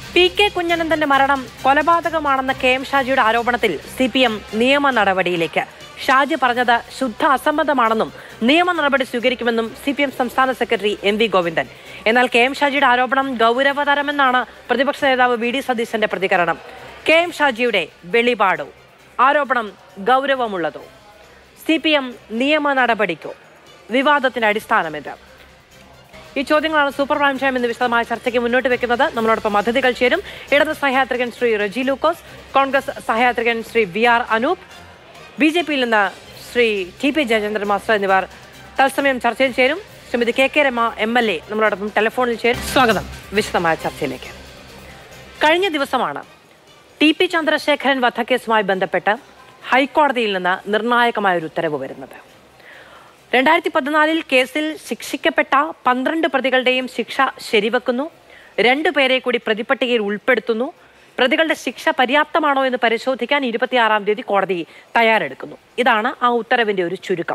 P K കുഞ്ഞനന്ദന്റെ മരണം കൊലപാതകമാണെന്ന K M ഷാജിയുടെ ആരോപണത്തിൽ സി പി എം നിയമ നടപടിയിലേക്ക് ഷാജി പറഞ്ഞത് ശുദ്ധ അസംബന്ധമാണെന്നും നിയമ നടപടി സ്വീകരിക്കുമെന്നും സി പി എം സംസ്ഥാന സെക്രട്ടറി എം വി ഗോവിന്ദൻ എന്നാൽ കെ എം ഷാജിയുടെ ആരോപണം ഗൗരവതരമെന്നാണ് പ്രതിപക്ഷ നേതാവ് വി ഡി സതീശന്റെ പ്രതികരണം കെ എം ഷാജിയുടെ വെളിപാടോ ആരോപണം ഗൗരവമുള്ളതോ സി പി എം നിയമ നടപടിക്കോ വിവാദത്തിന്റെ അടിസ്ഥാനമെന്ത് ഈ ചോദ്യങ്ങളാണ് സൂപ്പർ പ്രൈം ടൈം എന്ന് വിശദമായ ചർച്ചയ്ക്ക് മുന്നോട്ട് വെക്കുന്നത് നമ്മളോടൊപ്പം അതിഥികൾ ചേരും ഇടത് സഹയാത്രികൻ ശ്രീ റജി ലൂക്കോസ് കോൺഗ്രസ് സഹയാത്രികൻ ശ്രീ വി ആർ അനൂപ് ബി ജെ പിയിൽ നിന്ന് Sri T P Jayachandran master എന്നിവർ തത്സമയം ചർച്ചയിൽ ചേരും Srimathi K K Rama M L A നമ്മളോടൊപ്പം ടെലിഫോണിൽ ചേരും സ്വാഗതം വിശദമായ ചർച്ചയിലേക്ക് കഴിഞ്ഞ ദിവസമാണ് ടി പി ചന്ദ്രശേഖരൻ വധക്കേസുമായി ബന്ധപ്പെട്ട് ഹൈക്കോടതിയിൽ നിന്ന് നിർണായകമായ ഒരു ഉത്തരവ് വരുന്നത് രണ്ടായിരത്തി പതിനാലിൽ കേസിൽ ശിക്ഷിക്കപ്പെട്ട പന്ത്രണ്ട് പ്രതികളുടെയും ശിക്ഷ ശരിവെക്കുന്നു രണ്ടുപേരെ കൂടി പ്രതിപട്ടികയിൽ ഉൾപ്പെടുത്തുന്നു പ്രതികളുടെ ശിക്ഷ പര്യാപ്തമാണോ എന്ന് പരിശോധിക്കാൻ ഇരുപത്തിയാറാം തീയതി കോടതി തയ്യാറെടുക്കുന്നു ഇതാണ് ആ ഉത്തരവിന്റെ ഒരു ചുരുക്കം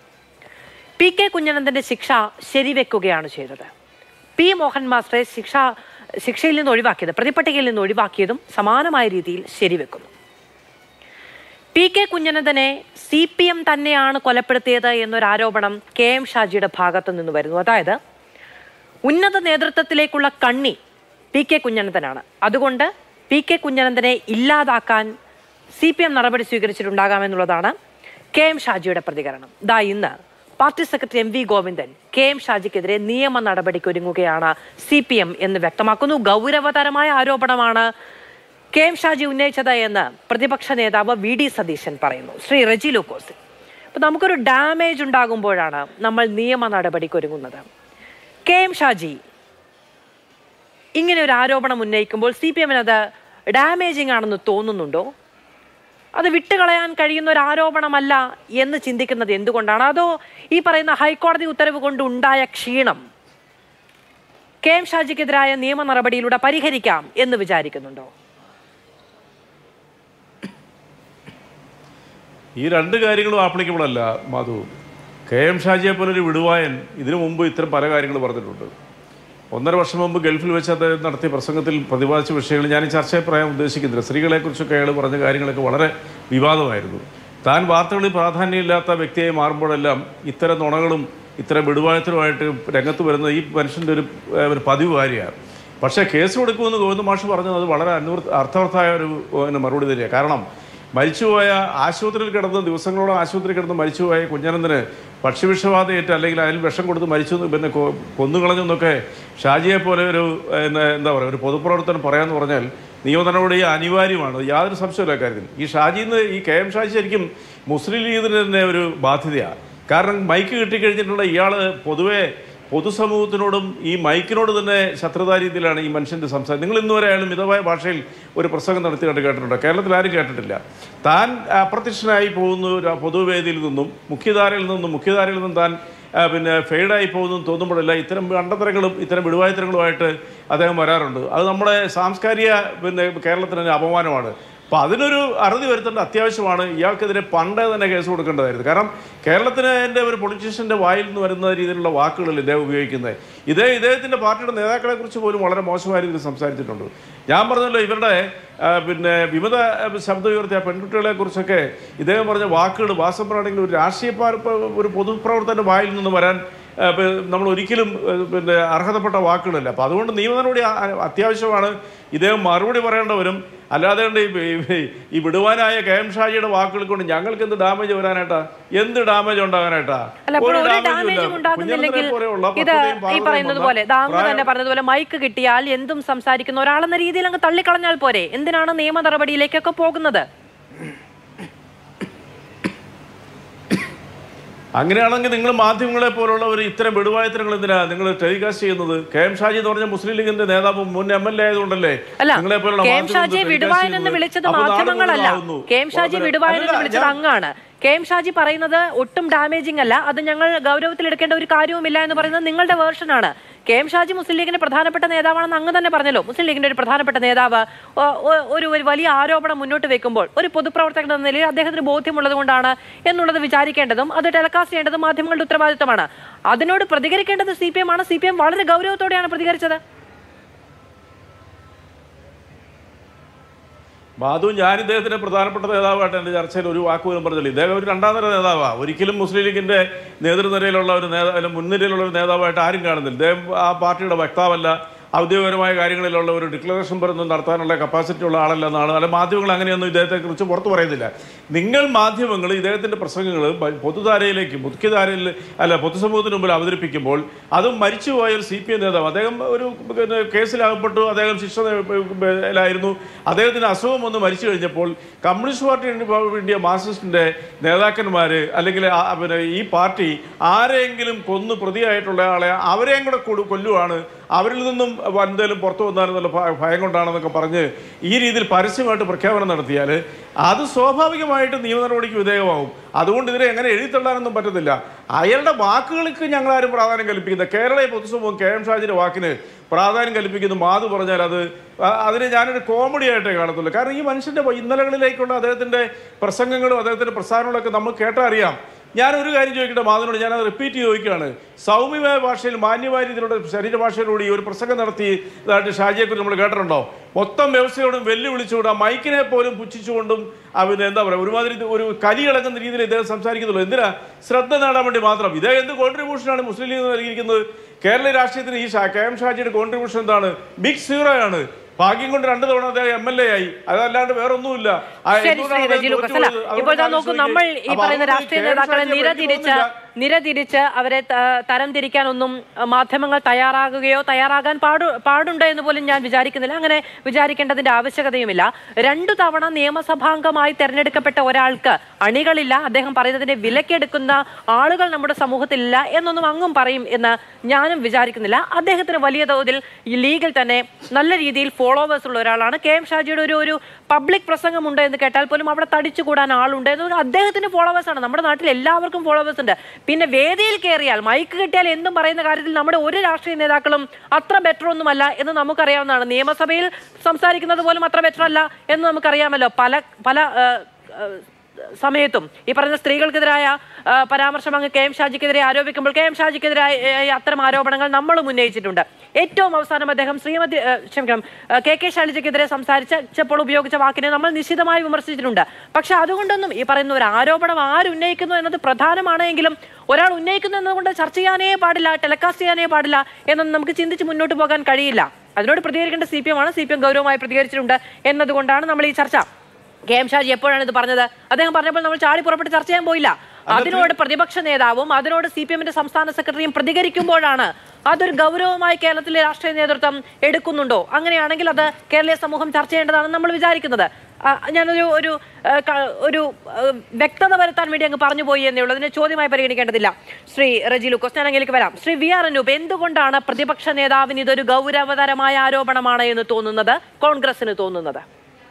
പി കെ കുഞ്ഞനന്ദന്റെ ശിക്ഷ ശരിവെക്കുകയാണ് ചെയ്തത് പി മോഹൻ മാസ്റ്ററെ ശിക്ഷ ശിക്ഷയിൽ നിന്ന് ഒഴിവാക്കിയത് പ്രതിപട്ടികയിൽ നിന്ന് ഒഴിവാക്കിയതും സമാനമായ രീതിയിൽ ശരിവെക്കുന്നു പി കെ കുഞ്ഞനന്ദനെ സി പി എം തന്നെയാണ് കൊലപ്പെടുത്തിയത് എന്നൊരു ആരോപണം കെ എം ഷാജിയുടെ ഭാഗത്തു നിന്ന് വരുന്നു അതായത് ഉന്നത നേതൃത്വത്തിലേക്കുള്ള കണ്ണി പി കെ കുഞ്ഞനന്ദനാണ് അതുകൊണ്ട് പി കെ കുഞ്ഞനന്ദനെ ഇല്ലാതാക്കാൻ സി പി എം നടപടി സ്വീകരിച്ചിട്ടുണ്ടാകാമെന്നുള്ളതാണ് കെ എം ഷാജിയുടെ പ്രതികരണം ദാ ഇന്ന് party secretary M V Govindan K M ഷാജിക്കെതിരെ നിയമ നടപടിക്ക് ഒരുങ്ങുകയാണ് സി പി എം എന്ന് വ്യക്തമാക്കുന്നു ഗൗരവതരമായ ആരോപണമാണ് കെ എം ഷാജി ഉന്നയിച്ചത് എന്ന് പ്രതിപക്ഷ നേതാവ് വി ഡി സതീശൻ പറയുന്നു ശ്രീ റെജി ലൂക്കോസ് അപ്പൊ നമുക്കൊരു ഡാമേജ് ഉണ്ടാകുമ്പോഴാണ് നമ്മൾ നിയമ നടപടിക്ക് ഒരുങ്ങുന്നത് കെ എം ഷാജി ഇങ്ങനെ ഒരു ആരോപണം ഉന്നയിക്കുമ്പോൾ സി പി എമ്മിന് അത് ഡാമേജിങ് ആണെന്ന് തോന്നുന്നുണ്ടോ അത് വിട്ടുകളയാൻ കഴിയുന്ന ഒരു ആരോപണമല്ല എന്ന് ചിന്തിക്കുന്നത് എന്തുകൊണ്ടാണ് അതോ ഈ പറയുന്ന ഹൈക്കോടതി ഉത്തരവ് കൊണ്ട് ഉണ്ടായ ക്ഷീണം കെ എം ഷാജിക്കെതിരായ നിയമ നടപടിയിലൂടെ പരിഹരിക്കാം എന്ന് വിചാരിക്കുന്നുണ്ടോ ഈ രണ്ട് കാര്യങ്ങളും ആപ്ലിക്കബിൾ അല്ല മാധു കെ എം ഷാജിയെ പോലൊരു വിടുവായൻ ഇതിനു മുമ്പ് ഇത്തരം പല കാര്യങ്ങൾ പറഞ്ഞിട്ടുണ്ട് ഒന്നര വർഷം മുമ്പ് ഗൾഫിൽ വെച്ച് അദ്ദേഹം നടത്തിയ പ്രസംഗത്തിൽ പ്രതിപാദിച്ച വിഷയങ്ങൾ ഞാൻ ഈ ചർച്ചയിൽ പറയാൻ ഉദ്ദേശിക്കുന്നില്ല സ്ത്രീകളെക്കുറിച്ചൊക്കെ അയാൾ പറഞ്ഞ കാര്യങ്ങളൊക്കെ വളരെ വിവാദമായിരുന്നു താൻ വാർത്തകളിൽ പ്രാധാന്യമില്ലാത്ത വ്യക്തിയായി മാറുമ്പോഴെല്ലാം ഇത്തരം നുണകളും ഇത്തരം വിടുവായത്തിലുമായിട്ട് രംഗത്ത് വരുന്ന ഈ മനുഷ്യൻ്റെ ഒരു ഏഹ്, ഒരു പതിവ് കാര്യമാണ് പക്ഷേ കേസ് കൊടുക്കുമെന്ന് ഗോവിന്ദ മാഷ് പറഞ്ഞത് അത് വളരെ അന്വർ അർത്ഥവത്തായ ഒരു പിന്നെ മറുപടി തരിക കാരണം മരിച്ചുപോയ ആശുപത്രിയിൽ കിടന്ന് ദിവസങ്ങളോളം ആശുപത്രിയിൽ കിടന്ന് മരിച്ചുപോയ കുഞ്ഞനന്ദന് ഭക്ഷ്യവിഷബാധയേറ്റ് അല്ലെങ്കിൽ അതിൽ വിഷം കൊടുത്ത് മരിച്ചു എന്ന് പിന്നെ കൊ- കൊന്നുകളഞ്ഞു എന്നൊക്കെ ഷാജിയെ പോലെ ഒരു എന്താ എന്താ പറയുക ഒരു പൊതുപ്രവർത്തനം പറയാമെന്ന് പറഞ്ഞാൽ നിയമ നടപടി അനിവാര്യമാണ് യാതൊരു സംശയമില്ല കാര്യത്തിൽ ഈ ഷാജിന്ന് ഈ കെ എം ഷാജി ശരിക്കും മുസ്ലിം ലീഗിന് തന്നെ ഒരു ബാധ്യതയാണ് കാരണം മൈക്ക് കിട്ടിക്കഴിഞ്ഞിട്ടുള്ള ഇയാൾ പൊതുവേ പൊതുസമൂഹത്തിനോടും ഈ മൈക്കിനോട് തന്നെ ശത്രുതാ രീതിയിലാണ് ഈ മനുഷ്യൻ്റെ സംസാരം നിങ്ങൾ ഇന്നുവരെ അയാൾ മിതമായ ഭാഷയിൽ ഒരു പ്രസംഗം നടത്തി കണ്ട് കേട്ടിട്ടുണ്ടോ കേരളത്തിൽ ആരും കേട്ടിട്ടില്ല താൻ അപ്രത്യക്ഷനായി പോകുന്ന ഒരു പൊതുവേദിയിൽ നിന്നും മുഖ്യധാരയിൽ നിന്നും മുഖ്യധാരയിൽ നിന്നും താൻ ആ, പിന്നെ ഫെയ്ഡായി പോകുന്നു തോന്നുമ്പോഴല്ല ഇത്തരം കണ്ടത്തരങ്ങളും ഇത്തരം വിടുവായത്തരങ്ങളുമായിട്ട് അദ്ദേഹം വരാറുണ്ട് അത് നമ്മുടെ സാംസ്കാരിക പിന്നെ കേരളത്തിന് തന്നെ അപമാനമാണ് അപ്പോൾ അതിനൊരു അറുതി വരുത്തേണ്ട അത്യാവശ്യമാണ് ഇയാൾക്കെതിരെ പണ്ടേ തന്നെ കേസ് കൊടുക്കേണ്ടതായിരുന്നു കാരണം കേരളത്തിന് എൻ്റെ ഒരു പൊളിറ്റീഷ്യൻ്റെ വായിൽ നിന്ന് വരുന്ന രീതിയിലുള്ള വാക്കുകളല്ല ഇദ്ദേഹം ഉപയോഗിക്കുന്നത് ഇതേ ഇദ്ദേഹത്തിൻ്റെ പാർട്ടിയുടെ നേതാക്കളെ കുറിച്ച് പോലും വളരെ മോശമായ രീതിയിൽ സംസാരിച്ചിട്ടുണ്ട് ഞാൻ പറഞ്ഞല്ലോ ഇവരുടെ ആ, പിന്നെ വിമത ആ, ശബ്ദം ഉയർത്തിയ പെൺകുട്ടികളെ കുറിച്ചൊക്കെ ഇദ്ദേഹം പറഞ്ഞ വാക്കുകൾ വാസപ്പറാണെങ്കിൽ ഒരു രാഷ്ട്രീയ പാർ- ഒരു പൊതുപ്രവർത്തകൻ്റെ വായിൽ നിന്ന് വരാൻ ആ, പ- നമ്മൾ ഒരിക്കലും ആ, പിന്നെ അർഹതപ്പെട്ട വാക്കുകളില്ല അപ്പോൾ അതുകൊണ്ട് നിയമ നടപടി ആ- ആ- അത്യാവശ്യമാണ് ഇദ്ദേഹം മറുപടി പറയേണ്ടവരും അല്ലാതെ കൊണ്ട് ഈ- ഈ- ഈ വിടുവാനായ കെ എം ഷാജിയുടെ വാക്കുകൾ കൊണ്ട് ഞങ്ങൾക്ക് എന്ത് ഡാമേജ് വരാനായിട്ടാ എന്ത് ഡാമേജ് ഉണ്ടാകാനായിട്ടാ അല്ല അപ്പോൾ ഒരു damage ഉം ഡാമേജും ഇല്ല. ഉണ്ടാകുന്നില്ലെങ്കിൽ കുഞ്ഞനന്തനെ പോലെയുള്ള ഇത് പക്വതയും ഈ പാകതയും പറയുന്നത് വന്ന പോലെ ദാങ് പ്രായം- തന്നെ പറഞ്ഞതുപോലെ മൈക്ക് കിട്ടിയാൽ എന്തും സംസാരിക്കുന്ന ഒരാളെന്ന രീതിയിൽ അങ്ങ് തള്ളിക്കളഞ്ഞാൽ പോരെ എന്തിനാണ് നിയമ നടപടിയിലേക്കൊക്കെ പോകുന്നത് അങ്ങനെയാണെങ്കിൽ നിങ്ങൾ മാധ്യമങ്ങളെ പോലുള്ളവർ ഇത്തരം വിടുവായത്തരങ്ങൾ എന്തിനാ നിങ്ങൾ ടെലികാസ്റ്റ് ചെയ്യുന്നത് കെ എം ഷാജി എന്ന് പറഞ്ഞ മുസ്ലിം ലീഗിന്റെ നേതാവ് മുൻ എം എൽ എ ആയതുകൊണ്ടല്ലേ അല്ല നിങ്ങളെ പോലുള്ള കെ എം മാധ്യമങ്ങൾ ഷാജിയെ telecast വിടുവായൻ എന്ന് ചെയ്യുന്നത്? വിളിച്ചത് അപ്പോൾ നാട് മാധ്യമങ്ങളല്ല മുഴുവനാവുന്നു. കെ എം ഷാജി അപ്പോൾ വിടുവായൻ എന്ന് അല്ല, വിളിച്ചത് ഞാൻ- അങ്ങാണ് കെ എം ഷാജി പറയുന്നത് ഒട്ടും ഡാമേജിംഗ് അല്ല അത് ഞങ്ങൾ ഗൗരവത്തിൽ എടുക്കേണ്ട ഒരു കാര്യവുമില്ല എന്ന് പറയുന്നത് നിങ്ങളുടെ വേർഷനാണ് കെ എം ഷാജി മുസ്ലിം ലീഗിന്റെ പ്രധാനപ്പെട്ട നേതാവാണെന്ന് അങ്ങ് തന്നെ പറഞ്ഞല്ലോ മുസ്ലിം ലീഗിന്റെ ഒരു പ്രധാനപ്പെട്ട നേതാവ് ഒ- ഒ- ഒരു ഒരു വലിയ ആരോപണം മുന്നോട്ട് വെക്കുമ്പോൾ ഒരു പൊതുപ്രവർത്തകൻ എന്ന നിലയിൽ അദ്ദേഹത്തിന് ബോധ്യമുള്ളത് കൊണ്ടാണ് എന്നുള്ളത് വിചാരിക്കേണ്ടതും അത് ടെലികാസ്റ്റ് ചെയ്യേണ്ടതും മാധ്യമങ്ങളുടെ ഉത്തരവാദിത്തമാണ് അതിനോട് പ്രതികരിക്കേണ്ടത് സി പി എം ആണ് സി പി എം വളരെ ഗൗരവത്തോടെയാണ് പ്രതികരിച്ചത് മാധു ഞാൻ ഇദ്ദേഹത്തിന്റെ പ്രധാനപ്പെട്ട നേതാവായിട്ട് എൻ്റെ ചർച്ചയിൽ ഒരു വാക്ക് പോലും പറഞ്ഞില്ല ഇദ്ദേഹം ഒരു രണ്ടാം നിര നേതാവാണ് ഒരിക്കലും മുസ്ലിം ലീഗിന്റെ നേതൃനിരയിലുള്ള ഒരു നേതാവ് അല്ല മുൻനിരയിലുള്ള ഒരു നേതാവായിട്ട് ആരും കാണുന്നില്ല ഇദ്ദേഹം ആ പാർട്ടിയുടെ വക്താവല്ല ഔദ്യോഗികപരമായ കാര്യങ്ങളിലുള്ള ഒരു ഡിക്ലറേഷൻ പറഞ്ഞ് നടത്താനുള്ള കപ്പാസിറ്റി ഉള്ള ആളല്ല എന്നാണ് അല്ല മാധ്യമങ്ങൾ അങ്ങനെയൊന്നും ഇദ്ദേഹത്തെക്കുറിച്ച് പുറത്തു പറയുന്നില്ല നിങ്ങൾ മാധ്യമങ്ങൾ ഇദ്ദേഹത്തിൻ്റെ പ്രസംഗങ്ങൾ പൊതുധാരയിലേക്ക് മുഖ്യധാരയിൽ അല്ല പൊതുസമൂഹത്തിന് മുമ്പിൽ അവതരിപ്പിക്കുമ്പോൾ അതും മരിച്ചുപോയ ഒരു സി പി എം നേതാവ് അദ്ദേഹം ഒരു പിന്നെ കേസിലകപ്പെട്ടു അദ്ദേഹം ശിക്ഷയിലായിരുന്നു അദ്ദേഹത്തിന് അസുഖം വന്ന് മരിച്ചു കഴിഞ്ഞപ്പോൾ കമ്മ്യൂണിസ്റ്റ് പാർട്ടി ഇന്ത്യ മാർക്സിസ്റ്റിൻ്റെ നേതാക്കന്മാർ അല്ലെങ്കിൽ ആ- പിന്നെ ഈ പാർട്ടി ആരെങ്കിലും കൊന്നു പ്രതിയായിട്ടുള്ള ആളെ അവരെയും കൂടെ കൊടു കൊല്ലുവാണ് അവരിൽ നിന്നും എന്തെങ്കിലും പുറത്തു വന്നാലെന്നുള്ള ഭ- ഭയം കൊണ്ടാണെന്നൊക്കെ പറഞ്ഞ് ഈ രീതിയിൽ പരസ്യമായിട്ട് പ്രഖ്യാപനം നടത്തിയാൽ അത് സ്വാഭാവികമായിട്ട് നിയമ നടപടിക്ക് വിധേയമാവും അതുകൊണ്ട് ഇതിനെ എങ്ങനെ എഴുതിത്തള്ളാനൊന്നും പറ്റത്തില്ല അയാളുടെ വാക്കുകൾക്ക് ഞങ്ങൾ ആരും പ്രാധാന്യം കൽപ്പിക്കുന്ന കേരള പൊതുസമൂഹം കെ എം ഷാജിന്റെ വാക്കിന് പ്രാധാന്യം കൽപ്പിക്കുന്നു മാധു പറഞ്ഞാൽ അത് അ- അതിനെ ഞാനൊരു കോമഡി ആയിട്ടേ കാണത്തുള്ളൂ കാരണം ഈ മനുഷ്യന്റെ ഇന്നലകളിലേക്കുള്ള അദ്ദേഹത്തിന്റെ പ്രസംഗങ്ങളും അദ്ദേഹത്തിന്റെ പ്രസ്ഥാനങ്ങളൊക്കെ നമ്മൾ കേട്ടാൽ അറിയാം ഞാൻ ഒരു കാര്യം ചോദിക്കട്ടെ മാധവനോട് ഞാനത് റിപ്പീറ്റ് ചെയ്ത് ചോദിക്കുകയാണ് സൗമ്യമായ ഭാഷയിൽ മാന്യമായ രീതിയിലുള്ള ശരീരഭാഷയിലൂടെ ഈ ഒരു പ്രസംഗം നടത്തി ഇതായിട്ട് ഷാജിയെക്കുറിച്ച് നമ്മൾ കേട്ടിട്ടുണ്ടോ മൊത്തം വ്യവസ്ഥയോടും വെല്ലുവിളിച്ചുകൊണ്ട് ആ മൈക്കിനെ പോലും പുച്ഛിച്ചുകൊണ്ടും അവന് എന്താ പറയുക ഒരുമാതിരി ഇത് ഒരു കലി കിടക്കുന്ന രീതിയിൽ ഇദ്ദേഹം സംസാരിക്കുന്നുള്ളൂ എന്തിനാ ശ്രദ്ധ നേടാൻ വേണ്ടി മാത്രം ഇദ്ദേഹം എന്ത് കോൺട്രിബ്യൂഷനാണ് മുസ്ലിം ലീഗ് നൽകിയിരിക്കുന്നത് കേരള രാഷ്ട്രീയത്തിന് ഈ ഷാ കെ എം ഷാജിയുടെ കോൺട്രിബ്യൂഷൻ എന്താണ് ബിഗ് സീറോ ആണ് ഭാഗ്യം കൊണ്ട് രണ്ടു തവണ അദ്ദേഹം എം എൽ എ ആയി അതല്ലാണ്ട് വേറൊന്നുമില്ല ആ ശരി എന്തുകൊണ്ടാണ് ശ്രീ അദ്ദേഹം റജി ലൂക്കസ് തോറ്റു അല്ല പോയത്? ഇപ്പോൾ ഇതാ അതുകൊണ്ട് നോക്കൂ ആലോചിച്ച് നമ്മൾ ഈ അപ്പൊ പറയുന്ന അതുകൊണ്ട് രാഷ്ട്രീയ കെ എം നേതാക്കളെ ഷാജിയെ നിരതിരിച്ച് പറ്റിയൊന്നുമില്ല. നിരതിരിച്ച് അവരെ ത- തരം തിരിക്കാനൊന്നും അഹ്, മാധ്യമങ്ങൾ തയ്യാറാകുകയോ തയ്യാറാകാൻ പാടു പാടുണ്ട് എന്ന് പോലും ഞാൻ വിചാരിക്കുന്നില്ല അങ്ങനെ വിചാരിക്കേണ്ടതിന്റെ ആവശ്യകതയുമില്ല രണ്ടു തവണ നിയമസഭാംഗമായി തെരഞ്ഞെടുക്കപ്പെട്ട ഒരാൾക്ക് അണികളില്ല അദ്ദേഹം പറയുന്നതിനെ വിലക്കെടുക്കുന്ന ആളുകൾ നമ്മുടെ സമൂഹത്തിലില്ല എന്നൊന്നും അങ്ങും പറയും എന്ന് ഞാനും വിചാരിക്കുന്നില്ല അദ്ദേഹത്തിന് വലിയ തോതിൽ ഈ ലീഗിൽ തന്നെ നല്ല രീതിയിൽ ഫോളോവേഴ്സ് ഉള്ള ഒരാളാണ് കെ എം ഷാജിയുടെ ഒരു ഒരു പബ്ലിക് പ്രസംഗമുണ്ട് എന്ന് കേട്ടാൽ പോലും അവിടെ തടിച്ചു കൂടാൻ ആളുണ്ട് എന്ന് പറഞ്ഞാൽ അദ്ദേഹത്തിന് ഫോളോവേഴ്സ് ആണ് നമ്മുടെ നാട്ടിൽ എല്ലാവർക്കും ഫോളോവേഴ്സ് ഉണ്ട് പിന്നെ വേദിയിൽ കയറിയാൽ മൈക്ക് കിട്ടിയാൽ എന്തും പറയുന്ന കാര്യത്തിൽ നമ്മുടെ ഒരു രാഷ്ട്രീയ നേതാക്കളും അത്ര ബെറ്റർ ഒന്നുമല്ല എന്ന് നമുക്കറിയാവുന്നതാണ് നിയമസഭയിൽ സംസാരിക്കുന്നത് പോലും അത്ര ബെറ്റർ അല്ല എന്ന് നമുക്കറിയാമല്ലോ പല പല ആ, ആ, സമയത്തും ഈ പറയുന്ന സ്ത്രീകൾക്കെതിരായ ആ, പരാമർശം അങ്ങ് കെ എം ഷാജിക്കെതിരെ ആരോപിക്കുമ്പോൾ കെ എം ഷാജിക്കെതിരായ ഏ, അത്തരം ആരോപണങ്ങൾ നമ്മളും ഉന്നയിച്ചിട്ടുണ്ട് ഏറ്റവും അവസാനം അദ്ദേഹം ശ്രീമതി ആ, ക്ഷമിക്കണം ആ, കെ കെ ശൈലജയ്ക്കെതിരെ സംസാരിച്ചപ്പോൾ ഉപയോഗിച്ച വാക്കിനെ നമ്മൾ നിശിതമായി വിമർശിച്ചിട്ടുണ്ട് പക്ഷെ അതുകൊണ്ടൊന്നും ഈ പറയുന്ന ഒരു ആരോപണം ആരുന്നയിക്കുന്നു എന്നത് പ്രധാനമാണെങ്കിലും ഒരാൾ ഉന്നയിക്കുന്നു എന്നതുകൊണ്ട് ചർച്ച ചെയ്യാനേ പാടില്ല ടെലികാസ്റ്റ് ചെയ്യാനേ പാടില്ല എന്നൊന്നും നമുക്ക് ചിന്തിച്ച് മുന്നോട്ട് പോകാൻ കഴിയില്ല അതിനോട് പ്രതികരിക്കേണ്ട സി പി എം ആണ് സി പി എം ഗൗരവമായി പ്രതികരിച്ചിട്ടുണ്ട് എന്നതുകൊണ്ടാണ് നമ്മൾ ഈ ചർച്ച കെ എം ഷാജി എപ്പോഴാണ് ഇത് പറഞ്ഞത് അദ്ദേഹം പറഞ്ഞപ്പോൾ നമ്മൾ ചാടി പുറപ്പെട്ട് ചർച്ച ചെയ്യാൻ പോയില്ല അതിനോട് പ്രതിപക്ഷ നേതാവും അതിനോട് സി പി എമ്മിന്റെ സംസ്ഥാന സെക്രട്ടറിയും പ്രതികരിക്കുമ്പോഴാണ് അതൊരു ഗൗരവമായി കേരളത്തിലെ രാഷ്ട്രീയ നേതൃത്വം എടുക്കുന്നുണ്ടോ അങ്ങനെയാണെങ്കിൽ അത് കേരളീയ സമൂഹം ചർച്ച ചെയ്യേണ്ടതാണെന്ന് നമ്മൾ വിചാരിക്കുന്നത് ആ, ഞാനൊരു ഒരു ആ, ക- ഒരു ആ, വ്യക്തത വരുത്താൻ വേണ്ടി അങ്ങ് പറഞ്ഞു പോയി എന്നേ ഉള്ളൂ അതിനെ ചോദ്യമായി പരിഗണിക്കേണ്ടതില്ല ശ്രീ റജി ലൂക്കോസ് ഞാൻ അങ്ങേലേക്ക് വരാം ശ്രീ വി ആർ അനൂപ് എന്തുകൊണ്ടാണ് പ്രതിപക്ഷ നേതാവിന് ഇതൊരു ഗൗരവതരമായ ആരോപണമാണ് എന്ന് തോന്നുന്നത് കോൺഗ്രസിന് തോന്നുന്നത്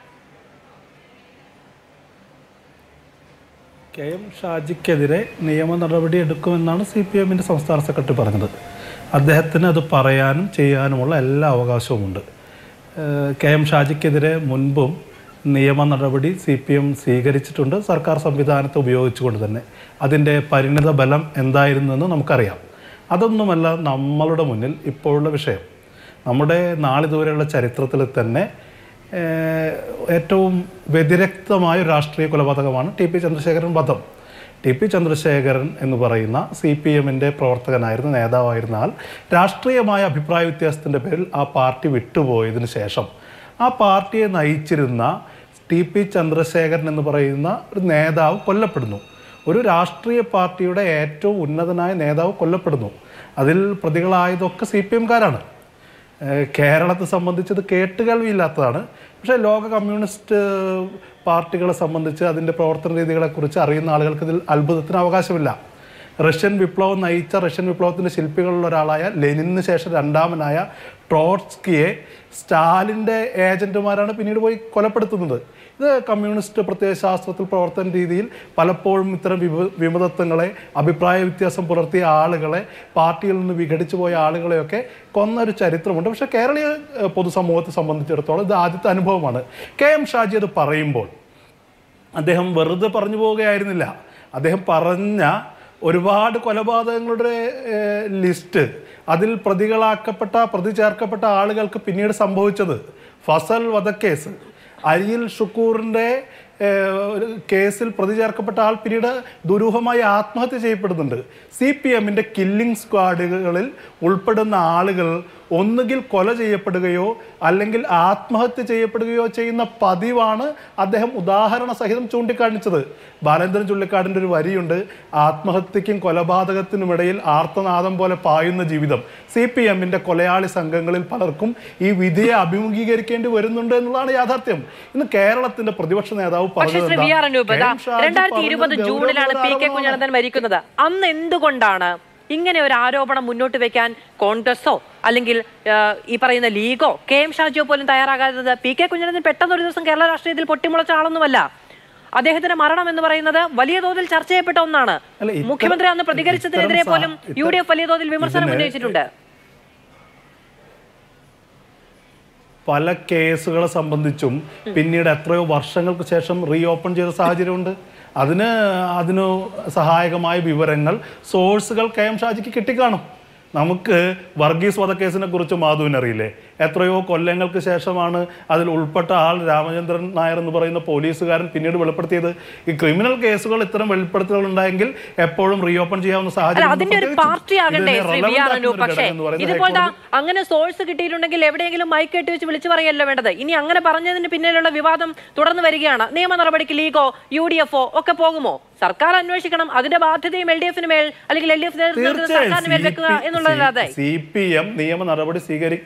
കെ എം ഷാജിക്കെതിരെ നിയമ നടപടി എടുക്കുമെന്നാണ് സി പി എമ്മിൻ്റെ സംസ്ഥാന സെക്രട്ടറി പറഞ്ഞത് അദ്ദേഹത്തിന് അത് പറയാനും ചെയ്യാനുമുള്ള എല്ലാ അവകാശവുമുണ്ട് ഏഹ് കെ എം ഷാജിക്കെതിരെ മുൻപും നിയമ നടപടി സി പി എം സ്വീകരിച്ചിട്ടുണ്ട് സർക്കാർ സംവിധാനത്തെ ഉപയോഗിച്ചുകൊണ്ട് തന്നെ അതിൻ്റെ പരിണിത ബലം എന്തായിരുന്നു എന്ന് നമുക്കറിയാം അതൊന്നുമല്ല നമ്മളുടെ മുന്നിൽ ഇപ്പോഴുള്ള വിഷയം നമ്മുടെ നാളിതുവരെയുള്ള ചരിത്രത്തിൽ തന്നെ ഏഹ് ഏറ്റവും വ്യതിരക്തമായ ഒരു രാഷ്ട്രീയ കൊലപാതകമാണ് ടി പി ചന്ദ്രശേഖരൻ വധം ടി പി ചന്ദ്രശേഖരൻ എന്ന് പറയുന്ന സി പി എമ്മിൻ്റെ പ്രവർത്തകനായിരുന്ന നേതാവായിരുന്ന ആൾ രാഷ്ട്രീയമായ അഭിപ്രായ വ്യത്യാസത്തിൻ്റെ പേരിൽ ആ പാർട്ടി വിട്ടുപോയതിനു ശേഷം ആ പാർട്ടിയെ നയിച്ചിരുന്ന ടി പി ചന്ദ്രശേഖരൻ എന്ന് പറയുന്ന ഒരു നേതാവ് കൊല്ലപ്പെടുന്നു ഒരു രാഷ്ട്രീയ പാർട്ടിയുടെ ഏറ്റവും ഉന്നതനായ നേതാവ് കൊല്ലപ്പെടുന്നു അതിൽ പ്രതികളായതൊക്കെ സി പി എംകാരാണ് ഏഹ് കേരളത്തെ സംബന്ധിച്ചത് കേട്ടുകേൾവിയില്ലാത്തതാണ് പക്ഷേ ലോക കമ്മ്യൂണിസ്റ്റ് പാർട്ടികളെ സംബന്ധിച്ച് അതിൻ്റെ പ്രവർത്തന രീതികളെക്കുറിച്ച് അറിയുന്ന ആളുകൾക്ക് ഇതിൽ അത്ഭുതത്തിന് അവകാശമില്ല റഷ്യൻ വിപ്ലവം നയിച്ച റഷ്യൻ വിപ്ലവത്തിൻ്റെ ശില്പികളിൽ ഒരാളായ ലെനിന് ശേഷം രണ്ടാമനായ ട്രോട്സ്കിയെ സ്റ്റാലിൻ്റെ ഏജന്റുമാരാണ് പിന്നീട് പോയി കൊലപ്പെടുത്തുന്നത് ഇത് കമ്മ്യൂണിസ്റ്റ് പ്രത്യയശാസ്ത്രത്തിൽ പ്രവർത്തന രീതിയിൽ പലപ്പോഴും ഇത്തരം വിമ വിമതത്വങ്ങളെ അഭിപ്രായ വ്യത്യാസം പുലർത്തിയ ആളുകളെ പാർട്ടിയിൽ നിന്ന് വിഘടിച്ചു പോയ ആളുകളെയൊക്കെ കൊന്ന ഒരു ചരിത്രമുണ്ട് പക്ഷേ കേരളീയ ഏഹ്, പൊതുസമൂഹത്തെ സംബന്ധിച്ചിടത്തോളം ഇത് ആദ്യത്തെ അനുഭവമാണ് കെ എം ഷാജി അത് പറയുമ്പോൾ അദ്ദേഹം വെറുതെ പറഞ്ഞു പോവുകയായിരുന്നില്ല അദ്ദേഹം പറഞ്ഞ ഒരുപാട് കൊലപാതകങ്ങളുടെ ഏഹ്, ലിസ്റ്റ് അതിൽ പ്രതികളാക്കപ്പെട്ട പ്രതി ചേർക്കപ്പെട്ട ആളുകൾക്ക് പിന്നീട് സംഭവിച്ചത് ഫസൽ വധക്കേസ് അരിയിൽ ഷുക്കൂറിൻ്റെ ഏഹ്, കേസിൽ പ്രതി ചേർക്കപ്പെട്ട ആൾ പിന്നീട് ദുരൂഹമായി ആത്മഹത്യ ചെയ്യപ്പെടുന്നുണ്ട് സി പി എമ്മിൻ്റെ കില്ലിംഗ് സ്ക്വാഡുകളിൽ ഉൾപ്പെടുന്ന ആളുകൾ ഒന്നുകിൽ കൊല ചെയ്യപ്പെടുകയോ അല്ലെങ്കിൽ ആത്മഹത്യ ചെയ്യപ്പെടുകയോ ചെയ്യുന്ന പതിവാണ് അദ്ദേഹം ഉദാഹരണ സഹിതം ചൂണ്ടിക്കാണിച്ചത് ബാലേന്ദ്രൻ ചുള്ളിക്കാടിൻ്റെ ഒരു വരിയുണ്ട് ആത്മഹത്യക്കും കൊലപാതകത്തിനുമിടയിൽ ആർത്തനാദം പോലെ പായുന്ന ജീവിതം സി പി എമ്മിൻ്റെ കൊലയാളി സംഘങ്ങളിൽ പലർക്കും ഈ വിധിയെ അഭിമുഖീകരിക്കേണ്ടി വരുന്നുണ്ട് എന്നുള്ളതാണ് യാഥാർത്ഥ്യം ഇന്ന് കേരളത്തിന്റെ പ്രതിപക്ഷ നേതാവ് പക്ഷേ പറഞ്ഞത് ശ്രീ വി ആർ എന്താ? അനൂപ് കെ എം ഷാജി രണ്ടായിരത്തി ഇരുപത് പറഞ്ഞത് ജൂണിലാണ് പി കെ ഗൗരവതര കുഞ്ഞനന്ദൻ മരിക്കുന്നത് അന്ന് എന്തുകൊണ്ടാണ് ഇങ്ങനെ ഒരു ആരോപണം മുന്നോട്ട് വെക്കാൻ കോൺഗ്രസോ അല്ലെങ്കിൽ ആ, ഈ പറയുന്ന ലീഗോ കെ എം ഷാജിയോ പോലും തയ്യാറാകാത്തത് പി കെ കുഞ്ഞനന്ദൻ പെട്ടെന്ന് ഒരു ദിവസം കേരള രാഷ്ട്രീയത്തിൽ പൊട്ടിമുളച്ച ആളൊന്നുമല്ല അദ്ദേഹത്തിന്റെ മരണം എന്ന് പറയുന്നത് വലിയ തോതിൽ ചർച്ച ചെയ്യപ്പെട്ട ഒന്നാണ് അല്ല, ഇത്തരം- മുഖ്യമന്ത്രി അന്ന് പ്രതികരിച്ചതിനെതിരെ ഇത്തരം പോലും സാ- യു ഡി എഫ് വലിയ തോതിൽ വിമർശനം ഇതിന് ഉന്നയിച്ചിട്ടുണ്ട് പല കേസുകളെ സംബന്ധിച്ചും പിന്നീട് എത്രയോ വർഷങ്ങൾക്ക് ശേഷം റീ ഓപ്പൺ ചെയ്ത സാഹചര്യമുണ്ട് അതിന് അതിന് സഹായകമായ വിവരങ്ങൾ സോഴ്സുകൾ കെ എം ഷാജിക്ക് കിട്ടിക്കാണും നമുക്ക് വർഗീസ് വധക്കേസിനെ കുറിച്ച് മാധുവിന് അറിയില്ലേ എത്രയോ കൊല്ലങ്ങൾക്ക് ശേഷമാണ് അതിൽ ഉൾപ്പെട്ട ആൾ രാമചന്ദ്രൻ നായർ എന്ന് പറയുന്ന പോലീസുകാരൻ പിന്നീട് വെളിപ്പെടുത്തിയത് ഈ ക്രിമിനൽ കേസുകൾ ഇത്തരം വെളിപ്പെടുത്തലുകൾ ഉണ്ടായെങ്കിൽ എപ്പോഴും റീ ഓപ്പൺ ചെയ്യാവുന്ന അല്ല സാഹചര്യം അതിന്റെ ഒരു പ്രത്യേകിച്ചും പാർട്ടി ആകണ്ടേ ഇതിനെ ശ്രീ വി relevant ആർ ആക്കുന്ന അനു ഒരു പക്ഷേ ഘടകം എന്ന് പറയുന്നത് ഇതുപോലത്തെ ഹൈക്കോടതി അങ്ങനെ സോഴ്സ് കിട്ടിയിട്ടുണ്ടെങ്കിൽ എവിടെയെങ്കിലും മൈക്ക് കെട്ടി വെച്ച് വിളിച്ചു പറയല്ലോ വേണ്ടത് ഇനി അങ്ങനെ പറഞ്ഞതിന് പിന്നിലുള്ള വിവാദം തുടർന്ന് വരികയാണ് നിയമ നടപടിക്ക് ലീഗോ യു ഡി എഫോ ഒക്കെ പോകുമോ സർക്കാർ അന്വേഷിക്കണം അതിന്റെ ബാധ്യതയും എൽ ഡി എഫിന് മേൽ അല്ലെങ്കിൽ എൽ ഡി എഫ് നേതൃത്വത്തിൽ സർക്കാരിന് മേൽ വെക്കുക എന്നുള്ളതല്ലാതെ സി പി എം നിയമ നടപടി സ്വീകരി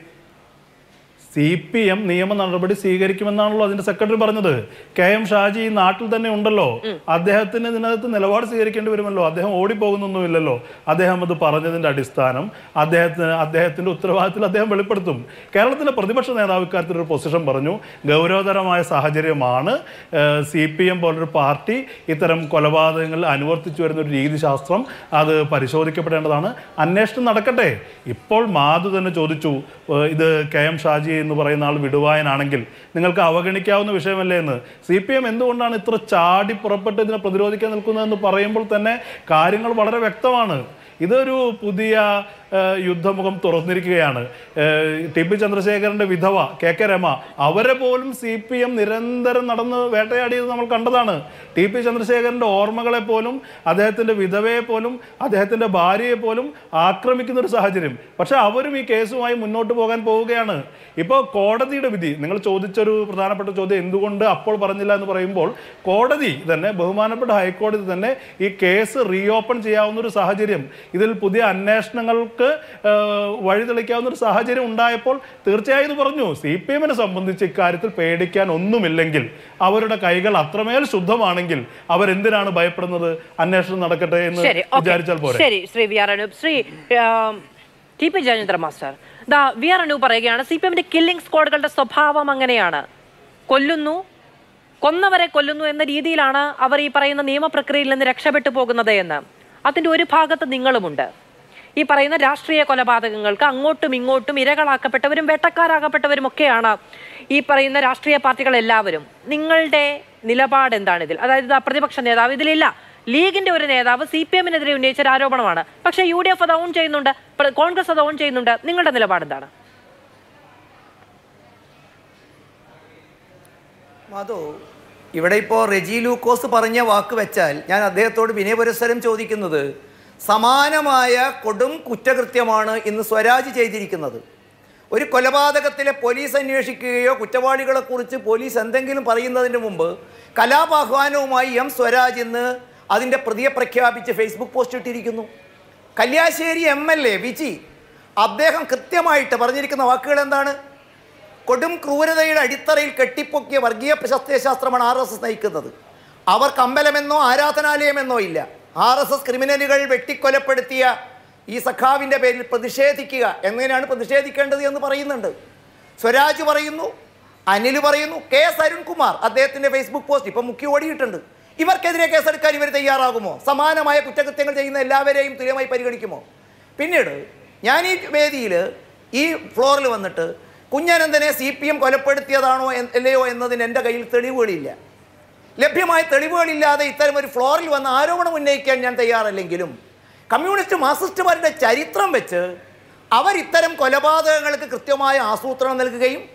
സി പി എം നിയമ നടപടി സ്വീകരിക്കുമെന്നാണല്ലോ അതിന്റെ സെക്രട്ടറി പറഞ്ഞത് കെ എം ഷാജി ഈ നാട്ടിൽ തന്നെ ഉണ്ടല്ലോ അദ്ദേഹത്തിന് ഇതിനകത്ത് നിലപാട് സ്വീകരിക്കേണ്ടി വരുമല്ലോ അദ്ദേഹം ഓടിപ്പോകുന്നൊന്നുമില്ലല്ലോ അദ്ദേഹം അത് പറഞ്ഞതിന്റെ അടിസ്ഥാനം അദ്ദേഹത്തിന് അദ്ദേഹത്തിന്റെ ഉത്തരവാദിത്തത്തിൽ അദ്ദേഹം വെളിപ്പെടുത്തും കേരളത്തിലെ പ്രതിപക്ഷ നേതാവ് ഇക്കാര്യത്തിൽ ഒരു പൊസിഷൻ പറഞ്ഞു ഗൗരവതരമായ സാഹചര്യമാണ് സി പി എം പോലൊരു പാർട്ടി ഇത്തരം കൊലപാതകങ്ങൾ അനുവർത്തിച്ചു വരുന്ന ഒരു രീതിശാസ്ത്രം അത് പരിശോധിക്കപ്പെടേണ്ടതാണ് അന്വേഷണം നടക്കട്ടെ ഇപ്പോൾ മാധു തന്നെ ചോദിച്ചു ഏഹ് ഇത് കെ എം ഷാജി എന്ന് പറയുന്ന ആൾ വിടുവായനാണെങ്കിൽ നിങ്ങൾക്ക് അവഗണിക്കാവുന്ന വിഷയമല്ലേ എന്ന് സി പി എം എന്തുകൊണ്ടാണ് ഇത്ര ചാടി പുറപ്പെട്ട് ഇതിനെ പ്രതിരോധിക്കാൻ നിൽക്കുന്നതെന്ന് പറയുമ്പോൾ തന്നെ കാര്യങ്ങൾ വളരെ വ്യക്തമാണ് ഇതൊരു പുതിയ ഏഹ്, യുദ്ധമുഖം തുറന്നിരിക്കുകയാണ് ഏഹ്, ടി പി ചന്ദ്രശേഖരന്റെ വിധവ കെ കെ രമ അവരെ പോലും സി പി എം നിരന്തരം നടന്ന് വേട്ടയാടിയത് നമ്മൾ കണ്ടതാണ് ടി പി ചന്ദ്രശേഖരന്റെ ഓർമ്മകളെ പോലും അദ്ദേഹത്തിന്റെ വിധവയെ പോലും അദ്ദേഹത്തിന്റെ ഭാര്യയെ പോലും ആക്രമിക്കുന്ന ഒരു സാഹചര്യം പക്ഷെ അവരും ഈ കേസുമായി മുന്നോട്ട് പോകാൻ പോവുകയാണ് ഇപ്പോൾ കോടതിയുടെ വിധി നിങ്ങൾ ചോദിച്ചൊരു പ്രധാനപ്പെട്ട ചോദ്യം എന്തുകൊണ്ട് അപ്പോൾ പറഞ്ഞില്ല എന്ന് പറയുമ്പോൾ കോടതി തന്നെ ബഹുമാനപ്പെട്ട ഹൈക്കോടതി തന്നെ ഈ കേസ് റീഓപ്പൺ ചെയ്യാവുന്ന ഒരു സാഹചര്യം ഇതിൽ പുതിയ അന്വേഷണങ്ങൾക്ക് ഏഹ്, വഴിതെളിക്കാവുന്ന ഒരു സാഹചര്യം ഉണ്ടായപ്പോൾ തീർച്ചയായും ഇത് പറഞ്ഞു സി പി എമ്മിനെ സംബന്ധിച്ച് ഇക്കാര്യത്തിൽ പേടിക്കാൻ ഒന്നുമില്ലെങ്കിൽ അവരുടെ കൈകൾ അത്രമേൽ ശുദ്ധമാണെങ്കിൽ അവരെന്തിനാണ് ഭയപ്പെടുന്നത് അന്വേഷണം നടക്കട്ടെ എന്ന് ശരി ഓക്കേ. വിചാരിച്ചാൽ പോരെ ശരി ശ്രീ വി ആർ അനൂപ് ശ്രീ ആം, ടി പി ജയചന്ദ്ര മാസ്റ്റർ ദാ വി ആർ അനൂപ് പറയുകയാണ് സി പി എമ്മിന്റെ കില്ലിംഗ് സ്ക്വാഡുകളുടെ സ്വഭാവം അങ്ങനെയാണ് കൊല്ലുന്നു കൊന്നവരെ കൊല്ലുന്നു എന്ന രീതിയിലാണ് അവർ ഈ പറയുന്ന നിയമപ്രക്രിയയിൽ നിന്ന് രക്ഷപ്പെട്ടു പോകുന്നത് എന്ന് അതിന്റെ ഒരു ഭാഗത്ത് നിങ്ങളുമുണ്ട് ഈ പറയുന്ന രാഷ്ട്രീയ കൊലപാതകങ്ങൾക്ക് അങ്ങോട്ടും ഇങ്ങോട്ടും ഇരകളാക്കപ്പെട്ടവരും വേട്ടക്കാരാകപ്പെട്ടവരും ഒക്കെയാണ് ഈ പറയുന്ന രാഷ്ട്രീയ പാർട്ടികൾ എല്ലാവരും നിങ്ങളുടെ നിലപാട് എന്താണ് ഇതിൽ അതായത് ഇതാ പ്രതിപക്ഷ നേതാവ് ഇതിലില്ല ലീഗിന്റെ ഒരു നേതാവ് സി പി എമ്മിനെതിരെ ഉന്നയിച്ച ഒരു ആരോപണമാണ് പക്ഷേ യു ഡി എഫ് അത് ഓൺ ചെയ്യുന്നുണ്ട് പ്ര- കോൺഗ്രസ് അത് ഓൺ ചെയ്യുന്നുണ്ട് നിങ്ങളുടെ നിലപാട് എന്താണ് മാധു ഇവിടെ ഇപ്പോൾ റെജി ലൂക്കോസ് പറഞ്ഞ വാക്ക് വെച്ചാൽ ഞാൻ അദ്ദേഹത്തോട് വിനയപുരസ്സരം ചോദിക്കുന്നത് സമാനമായ കൊടും കുറ്റകൃത്യമാണ് ഇന്ന് സ്വരാജ് ചെയ്തിരിക്കുന്നത് ഒരു കൊലപാതകത്തിലെ പോലീസ് അന്വേഷിക്കുകയോ കുറ്റവാളികളെക്കുറിച്ച് പോലീസ് എന്തെങ്കിലും പറയുന്നതിന് മുമ്പ് കലാപാഹ്വാനവുമായി എം സ്വരാജ് ഇന്ന് അതിൻ്റെ പ്രതിയെ പ്രഖ്യാപിച്ച് ഫേസ്ബുക്ക് പോസ്റ്റ് ഇട്ടിരിക്കുന്നു Kalliasseri M L A Viji അദ്ദേഹം കൃത്യമായിട്ട് പറഞ്ഞിരിക്കുന്ന വാക്കുകൾ എന്താണ് കൊടും ക്രൂരതയുടെ അടിത്തറയിൽ കെട്ടിപ്പൊക്കിയ വർഗീയ പ്രശസ്തശാസ്ത്രമാണ് ആർ എസ് എസ് നയിക്കുന്നത് അവർക്ക് അമ്പലമെന്നോ ആരാധനാലയമെന്നോ ഇല്ല ആർ എസ് എസ് ക്രിമിനലുകൾ വെട്ടിക്കൊലപ്പെടുത്തിയ ഈ സഖാവിൻ്റെ പേരിൽ പ്രതിഷേധിക്കുക എങ്ങനെയാണ് പ്രതിഷേധിക്കേണ്ടത് എന്ന് പറയുന്നുണ്ട് സ്വരാജ് പറയുന്നു അനിൽ പറയുന്നു കെ എസ് അരുൺകുമാർ അദ്ദേഹത്തിൻ്റെ ഫേസ്ബുക്ക് പോസ്റ്റ് ഇപ്പം മുഖ്യ ഓടിയിട്ടുണ്ട് ഇവർക്കെതിരെ കേസെടുക്കാൻ ഇവർ തയ്യാറാകുമോ സമാനമായ കുറ്റകൃത്യങ്ങൾ ചെയ്യുന്ന എല്ലാവരെയും തുല്യമായി പരിഗണിക്കുമോ പിന്നീട് ഞാൻ ഈ വേദിയിൽ ഈ ഫ്ലോറിൽ വന്നിട്ട് കുഞ്ഞനന്ദനെ സി പി എം കൊലപ്പെടുത്തിയതാണോ എൻ- അല്ലയോ എന്നതിന് എൻ്റെ കയ്യിൽ തെളിവുകളില്ല ലഭ്യമായ തെളിവുകളില്ലാതെ ഇത്തരം ഒരു ഫ്ലോറിൽ വന്ന് ആരോപണം ഉന്നയിക്കാൻ ഞാൻ തയ്യാറല്ലെങ്കിലും കമ്മ്യൂണിസ്റ്റ് മാർക്സിസ്റ്റുമാരുടെ ചരിത്രം വെച്ച് അവർ ഇത്തരം കൊലപാതകങ്ങൾക്ക് കൃത്യമായ ആസൂത്രണം നൽകുകയും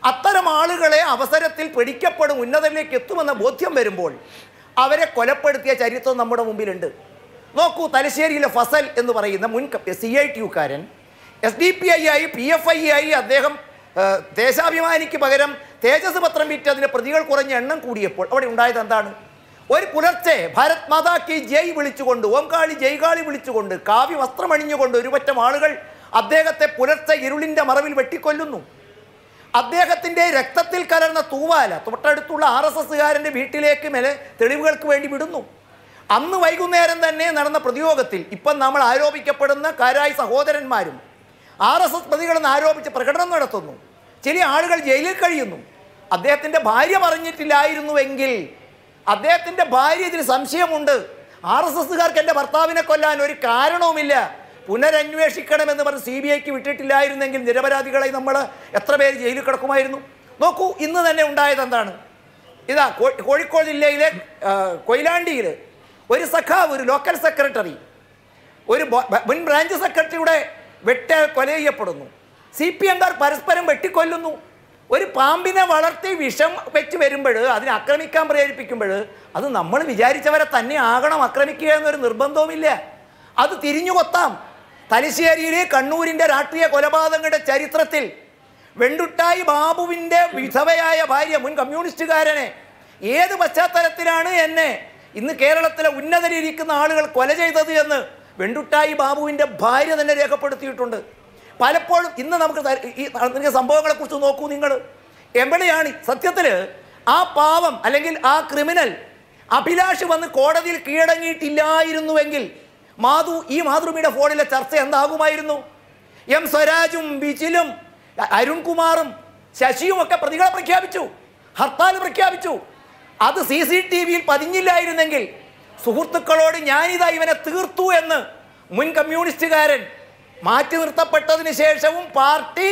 അത്തരം ആളുകളെ അവസരത്തിൽ പിടിക്കപ്പെടും ഉന്നതരിലേക്ക് എത്തുമെന്ന ബോധ്യം വരുമ്പോൾ അവരെ കൊലപ്പെടുത്തിയ ചരിത്രം നമ്മുടെ മുമ്പിലുണ്ട് നോക്കൂ തലശ്ശേരിയിലെ ഫസൽ എന്ന് പറയുന്ന മുൻ സി ഐ ടി യുക്കാരൻ എസ് ഡി പി ഐ ആയി പി എഫ് ഐ ആയി അദ്ദേഹം ആ, ദേശാഭിമാനിക്ക് പകരം തേജസ് പത്രം വിറ്റ് അതിന് പ്രതികൾ കുറഞ്ഞ എണ്ണം കൂടിയപ്പോൾ അവിടെ ഉണ്ടായത് എന്താണ് ഒരു പുലർച്ചെ ഭാരത് മാതാ കി ജയ് വിളിച്ചുകൊണ്ട് ഓംകാളി ജയ്കാളി വിളിച്ചുകൊണ്ട് കാവ്യ വസ്ത്രമണിഞ്ഞുകൊണ്ട് ഒരു പറ്റം ആളുകൾ അദ്ദേഹത്തെ പുലർച്ചെ ഇരുളിൻ്റെ മറവിൽ വെട്ടിക്കൊല്ലുന്നു അദ്ദേഹത്തിൻ്റെ രക്തത്തിൽ കലർന്ന തൂവാല തൊട്ടടുത്തുള്ള ആർ എസ് എസ്സുകാരൻ്റെ വീട്ടിലേക്ക് മേലെ തെളിവുകൾക്ക് വേണ്ടി വിടുന്നു അന്ന് വൈകുന്നേരം തന്നെ നടന്ന പ്രതിയോഗത്തിൽ ഇപ്പം നമ്മൾ ആരോപിക്കപ്പെടുന്ന കാരായി സഹോദരന്മാരും ആർ എസ് എസ് പ്രതികളെന്ന് ആരോപിച്ച് പ്രകടനം നടത്തുന്നു ചില ആളുകൾ ജയിലിൽ കഴിയുന്നു അദ്ദേഹത്തിൻ്റെ ഭാര്യ പറഞ്ഞിട്ടില്ലായിരുന്നുവെങ്കിൽ അദ്ദേഹത്തിൻ്റെ ഭാര്യ ഇതിന് സംശയമുണ്ട് ആർ എസ് എസ്സുകാർക്ക് എൻ്റെ ഭർത്താവിനെ കൊല്ലാൻ ഒരു കാരണവുമില്ല പുനരന്വേഷിക്കണമെന്ന് പറഞ്ഞ് സി ബി ഐക്ക് വിട്ടിട്ടില്ലായിരുന്നെങ്കിൽ നിരപരാധികളെ നമ്മൾ എത്ര പേര് ജയിലിൽ കിടക്കുമായിരുന്നു നോക്കൂ ഇന്ന് തന്നെ ഉണ്ടായത് എന്താണ് ഇതാ കോ- കോഴിക്കോട് ജില്ലയിലെ ആ, കൊയിലാണ്ടിയിൽ ഒരു സഖാവ് ഒരു ലോക്കൽ സെക്രട്ടറി ഒരു ബോ- ബ- മുൻ ബ്രാഞ്ച് സെക്രട്ടറിയുടെ വെട്ട കൊല ചെയ്യപ്പെടുന്നു സി പി എംകാർ പരസ്പരം വെട്ടിക്കൊല്ലുന്നു ഒരു പാമ്പിനെ വളർത്തി വിഷം വെച്ച് വരുമ്പോൾ അതിനെ ആക്രമിക്കാൻ പ്രേരിപ്പിക്കുമ്പോൾ അത് നമ്മൾ വിചാരിച്ചവരെ തന്നെ ആകണം ആക്രമിക്കുക എന്നൊരു നിർബന്ധവുമില്ല അത് തിരിഞ്ഞു കൊത്താം തലശ്ശേരിയിലെ കണ്ണൂരിൻ്റെ രാഷ്ട്രീയ കൊലപാതകങ്ങളുടെ ചരിത്രത്തിൽ വെണ്ടുട്ടായി ബാബുവിൻ്റെ വിധവയായ ഭാര്യ മുൻ കമ്മ്യൂണിസ്റ്റുകാരനെ ഏത് പശ്ചാത്തലത്തിലാണ് എന്നെ ഇന്ന് കേരളത്തിലെ ഉന്നതരിയിരിക്കുന്ന ആളുകൾ കൊല ചെയ്തത് എന്ന് വെണ്ടുട്ടായി ബാബുവിൻ്റെ ഭാര്യ തന്നെ രേഖപ്പെടുത്തിയിട്ടുണ്ട് പലപ്പോഴും ഇന്ന് നമുക്ക് ത- ഈ നടന്ന സംഭവങ്ങളെക്കുറിച്ച് നോക്കൂ നിങ്ങൾ എവിടെയാണ് സത്യത്തിൽ ആ പാവം അല്ലെങ്കിൽ ആ ക്രിമിനൽ അഭിലാഷ് വന്ന് കോടതിയിൽ കീഴടങ്ങിയിട്ടില്ലായിരുന്നുവെങ്കിൽ മാധു ഈ മാതൃഭൂമിയുടെ ഫോണിലെ ചർച്ച എന്താകുമായിരുന്നു എം സ്വരാജും ബിജിലും അ- അരുൺകുമാറും ശശിയും ഒക്കെ പ്രതികളെ പ്രഖ്യാപിച്ചു ഹർത്താൽ പ്രഖ്യാപിച്ചു അത് സി സി ടി വിയിൽ പതിഞ്ഞില്ലായിരുന്നെങ്കിൽ സുഹൃത്തുക്കളോട് ഞാനിതാ ഇവനെ തീർത്തു എന്ന് മുൻ കമ്മ്യൂണിസ്റ്റുകാരൻ മാറ്റി നിർത്തപ്പെട്ടതിന് ശേഷവും പാർട്ടി